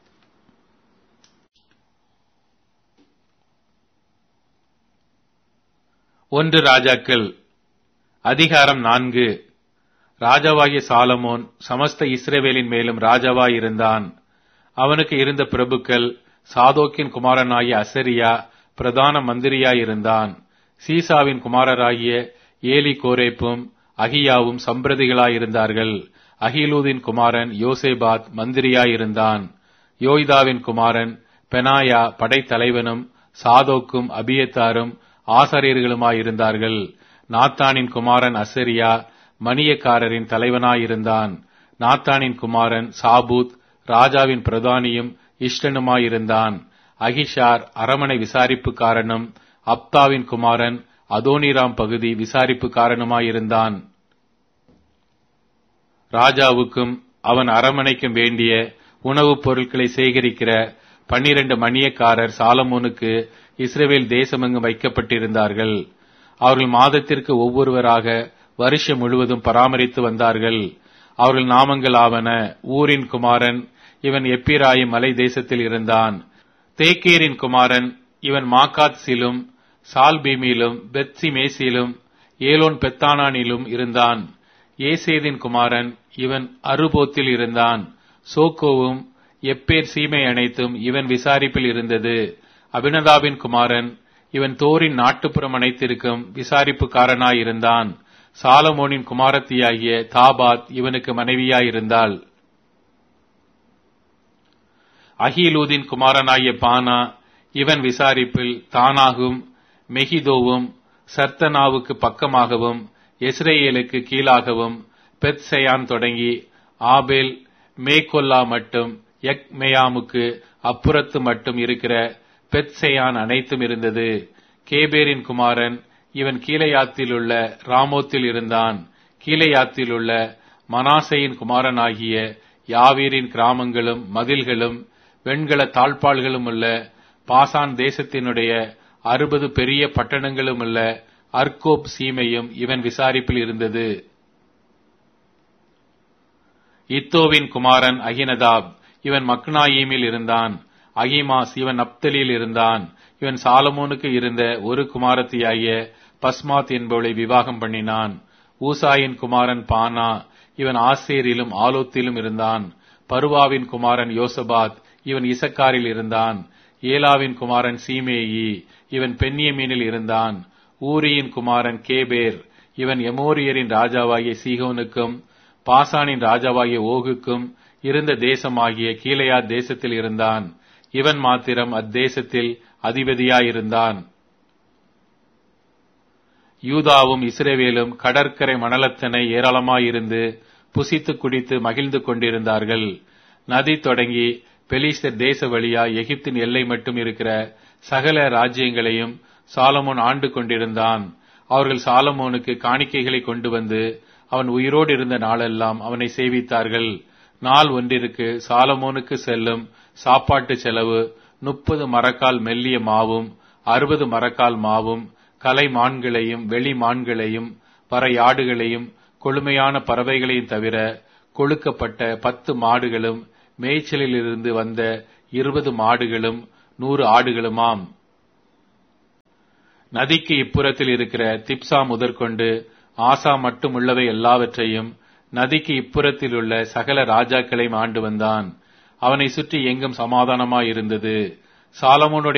ஒன்று ராஜாக்கள் அதிகாரம் நான்கு ராஜாவாகிய சாலமோன் சமஸ்த இஸ்ரேவேலின் மேலும் ராஜாவாயிருந்தான் அவனுக்கு இருந்த பிரபுக்கள் சாதோக்கின் குமாரனாகிய அசரியா பிரதான மந்திரியாயிருந்தான் சீசாவின் குமாரராகிய ஏலி கோரேப்பும் அகியாவும் சம்பிரதிகளாயிருந்தார்கள் அகிலூதின் குமாரன் யோசேபாத் மந்திரியாயிருந்தான் யோய்தாவின் குமாரன் பெனாயா படைத்தலைவனும் சாதோக்கும் அபியத்தாரும் ஆசாரியர்களுமாயிருந்தார்கள் நாத்தானின் குமாரன் அசரியா மணியக்காரரின் தலைவனாயிருந்தான் நாத்தானின் குமாரன் சாபூத் ராஜாவின் பிரதானியும் இஷ்டனுமாயிருந்தான் அகிஷார் அரமனை விசாரிப்புக்காரனும் அப்தாவின் குமாரன் அதோனிராம் பகுதி விசாரிப்புக்காரனுமாயிருந்தான் ராஜாவுக்கும் அவன் அரமனைக்கும் வேண்டிய உணவுப் பொருட்களை சேகரிக்கிற பன்னிரண்டு மணியக்காரர் சாலமோனுக்கு இஸ்ரேல் தேசமெங்கும் வைக்கப்பட்டிருந்தார்கள் அவர்கள் மாதத்திற்கு ஒவ்வொருவராக வருஷம் முழுவதும் பராமரித்து வந்தார்கள் அவர்கள் நாமங்கள் ஆவன ஊரின் குமாரன் இவன் எப்பிராயும் மலை தேசத்தில் இருந்தான் தேக்கேரின் குமாரன் இவன் மாக்காத்சிலும் சால்பீமிலும் பெத்சி மேசிலும் ஏலோன் பெத்தானானிலும் இருந்தான் ஏசேதின் குமாரன் இவன் அருபோத்தில் இருந்தான் சோக்கோவும் எப்பேர் சீமை அனைத்தும் இவன் விசாரிப்பில் இருந்தது அபினதாவின் குமாரன் இவன் தோரின் நாட்டுப்புறம் அனைத்திற்கும் விசாரிப்புக்காரனாயிருந்தான் சாலமோனின் குமாரத்தியாகிய தாபாத் இவனுக்கு மனைவியாயிருந்தாள் அகிலூதின் குமாரனாகிய பானா இவன் விசாரிப்பில் தானாகும் மெகிதோவும் சர்த்தனாவுக்கு பக்கமாகவும் எஸ்ரேலுக்கு கீழாகவும் பெத்செயான் தொடங்கி ஆபேல் மேகொல்லா மட்டும் எக் மேயாமுக்கு அப்புறத்து மட்டும் இருக்கிற பெத்செயான் அனைத்தும் இருந்தது கேபேரின் குமாரன் இவன் கீழையாத்தில் உள்ள ராமோத்தில் இருந்தான் கீழையாத்தில் உள்ள மனாசையின் குமாரனாகிய யாவீரின் கிராமங்களும் மதில்களும் வெண்கல தாழ்பாள்களும் உள்ள பாசான் தேசத்தினுடைய அறுபது பெரிய பட்டணங்களும் உள்ள அர்கோப் சீமையும் இவன் விசாரிப்பில் இருந்தது இத்தோவின் குமாரன் அகினதாப் இவன் மக்னாயீமில் இருந்தான் அகிமாஸ் இவன் நப்தலில் இருந்தான் இவன் சாலமோனுக்கு இருந்த ஒரு குமாரத்தியாகிய பஸ்மாத் என்பவளை விவாகம் பண்ணினான் ஊசாயின் குமாரன் பானா இவன் ஆசேரிலும் ஆலோத்திலும் இருந்தான் பருவாவின் குமாரன் யோசபாத் இவன் இசக்காரில் இருந்தான் ஏலாவின் குமாரன் சீமேயி இவன் பென்னியமீனில் இருந்தான் ஊரியின் குமாரன் கேபேர் இவன் எமோரியரின் ராஜாவாகிய சீகோனுக்கும் பாசானின் ராஜாவாகிய ஓகுக்கும் இருந்த தேசமாகிய கீழையா தேசத்தில் இருந்தான் இவன் மாத்திரம் அத்தேசத்தில் அதிபதியாயிருந்தான் யூதாவும் இஸ்ரேவேலும் கடற்கரை மணலத்தனை ஏராளமாயிருந்து புசித்து குடித்து மகிழ்ந்து கொண்டிருந்தார்கள் நதி தொடங்கி பெலிஸ்தர் தேச வழியா எகிப்தின் எல்லை மட்டும் இருக்கிற சகல ராஜ்யங்களையும் சாலமோன் ஆண்டு கொண்டிருந்தான் அவர்கள் சாலமோனுக்கு காணிக்கைகளை கொண்டு வந்து அவன் உயிரோடு இருந்த நாளெல்லாம் அவனை சேவித்தார்கள் நாள் ஒன்றிற்கு சாலமோனுக்கு செல்லும் சாப்பாட்டு செலவு முப்பது மரக்கால் மெல்லிய மாவும் அறுபது மரக்கால் மாவும் கலை மான்களையும் வெளி மான்களையும் பறையாடுகளையும் கொழுமையான பறவைகளையும் தவிர கொழுக்கப்பட்ட பத்து மாடுகளும் மேய்ச்சலிலிருந்து வந்த இருபது மாடுகளும் நூறு ஆடுகளுமாம் நதிக்கு இப்புறத்தில் இருக்கிற திப்சா முதற்கொண்டு ஆசா மட்டுமுள்ளவை எல்லாவற்றையும் நதிக்கு இப்புறத்தில் உள்ள சகல ராஜாக்களையும் ஆண்டு வந்தான் அவனை சுற்றி எங்கும் சமாதானமாயிருந்தது சாலமோனுடைய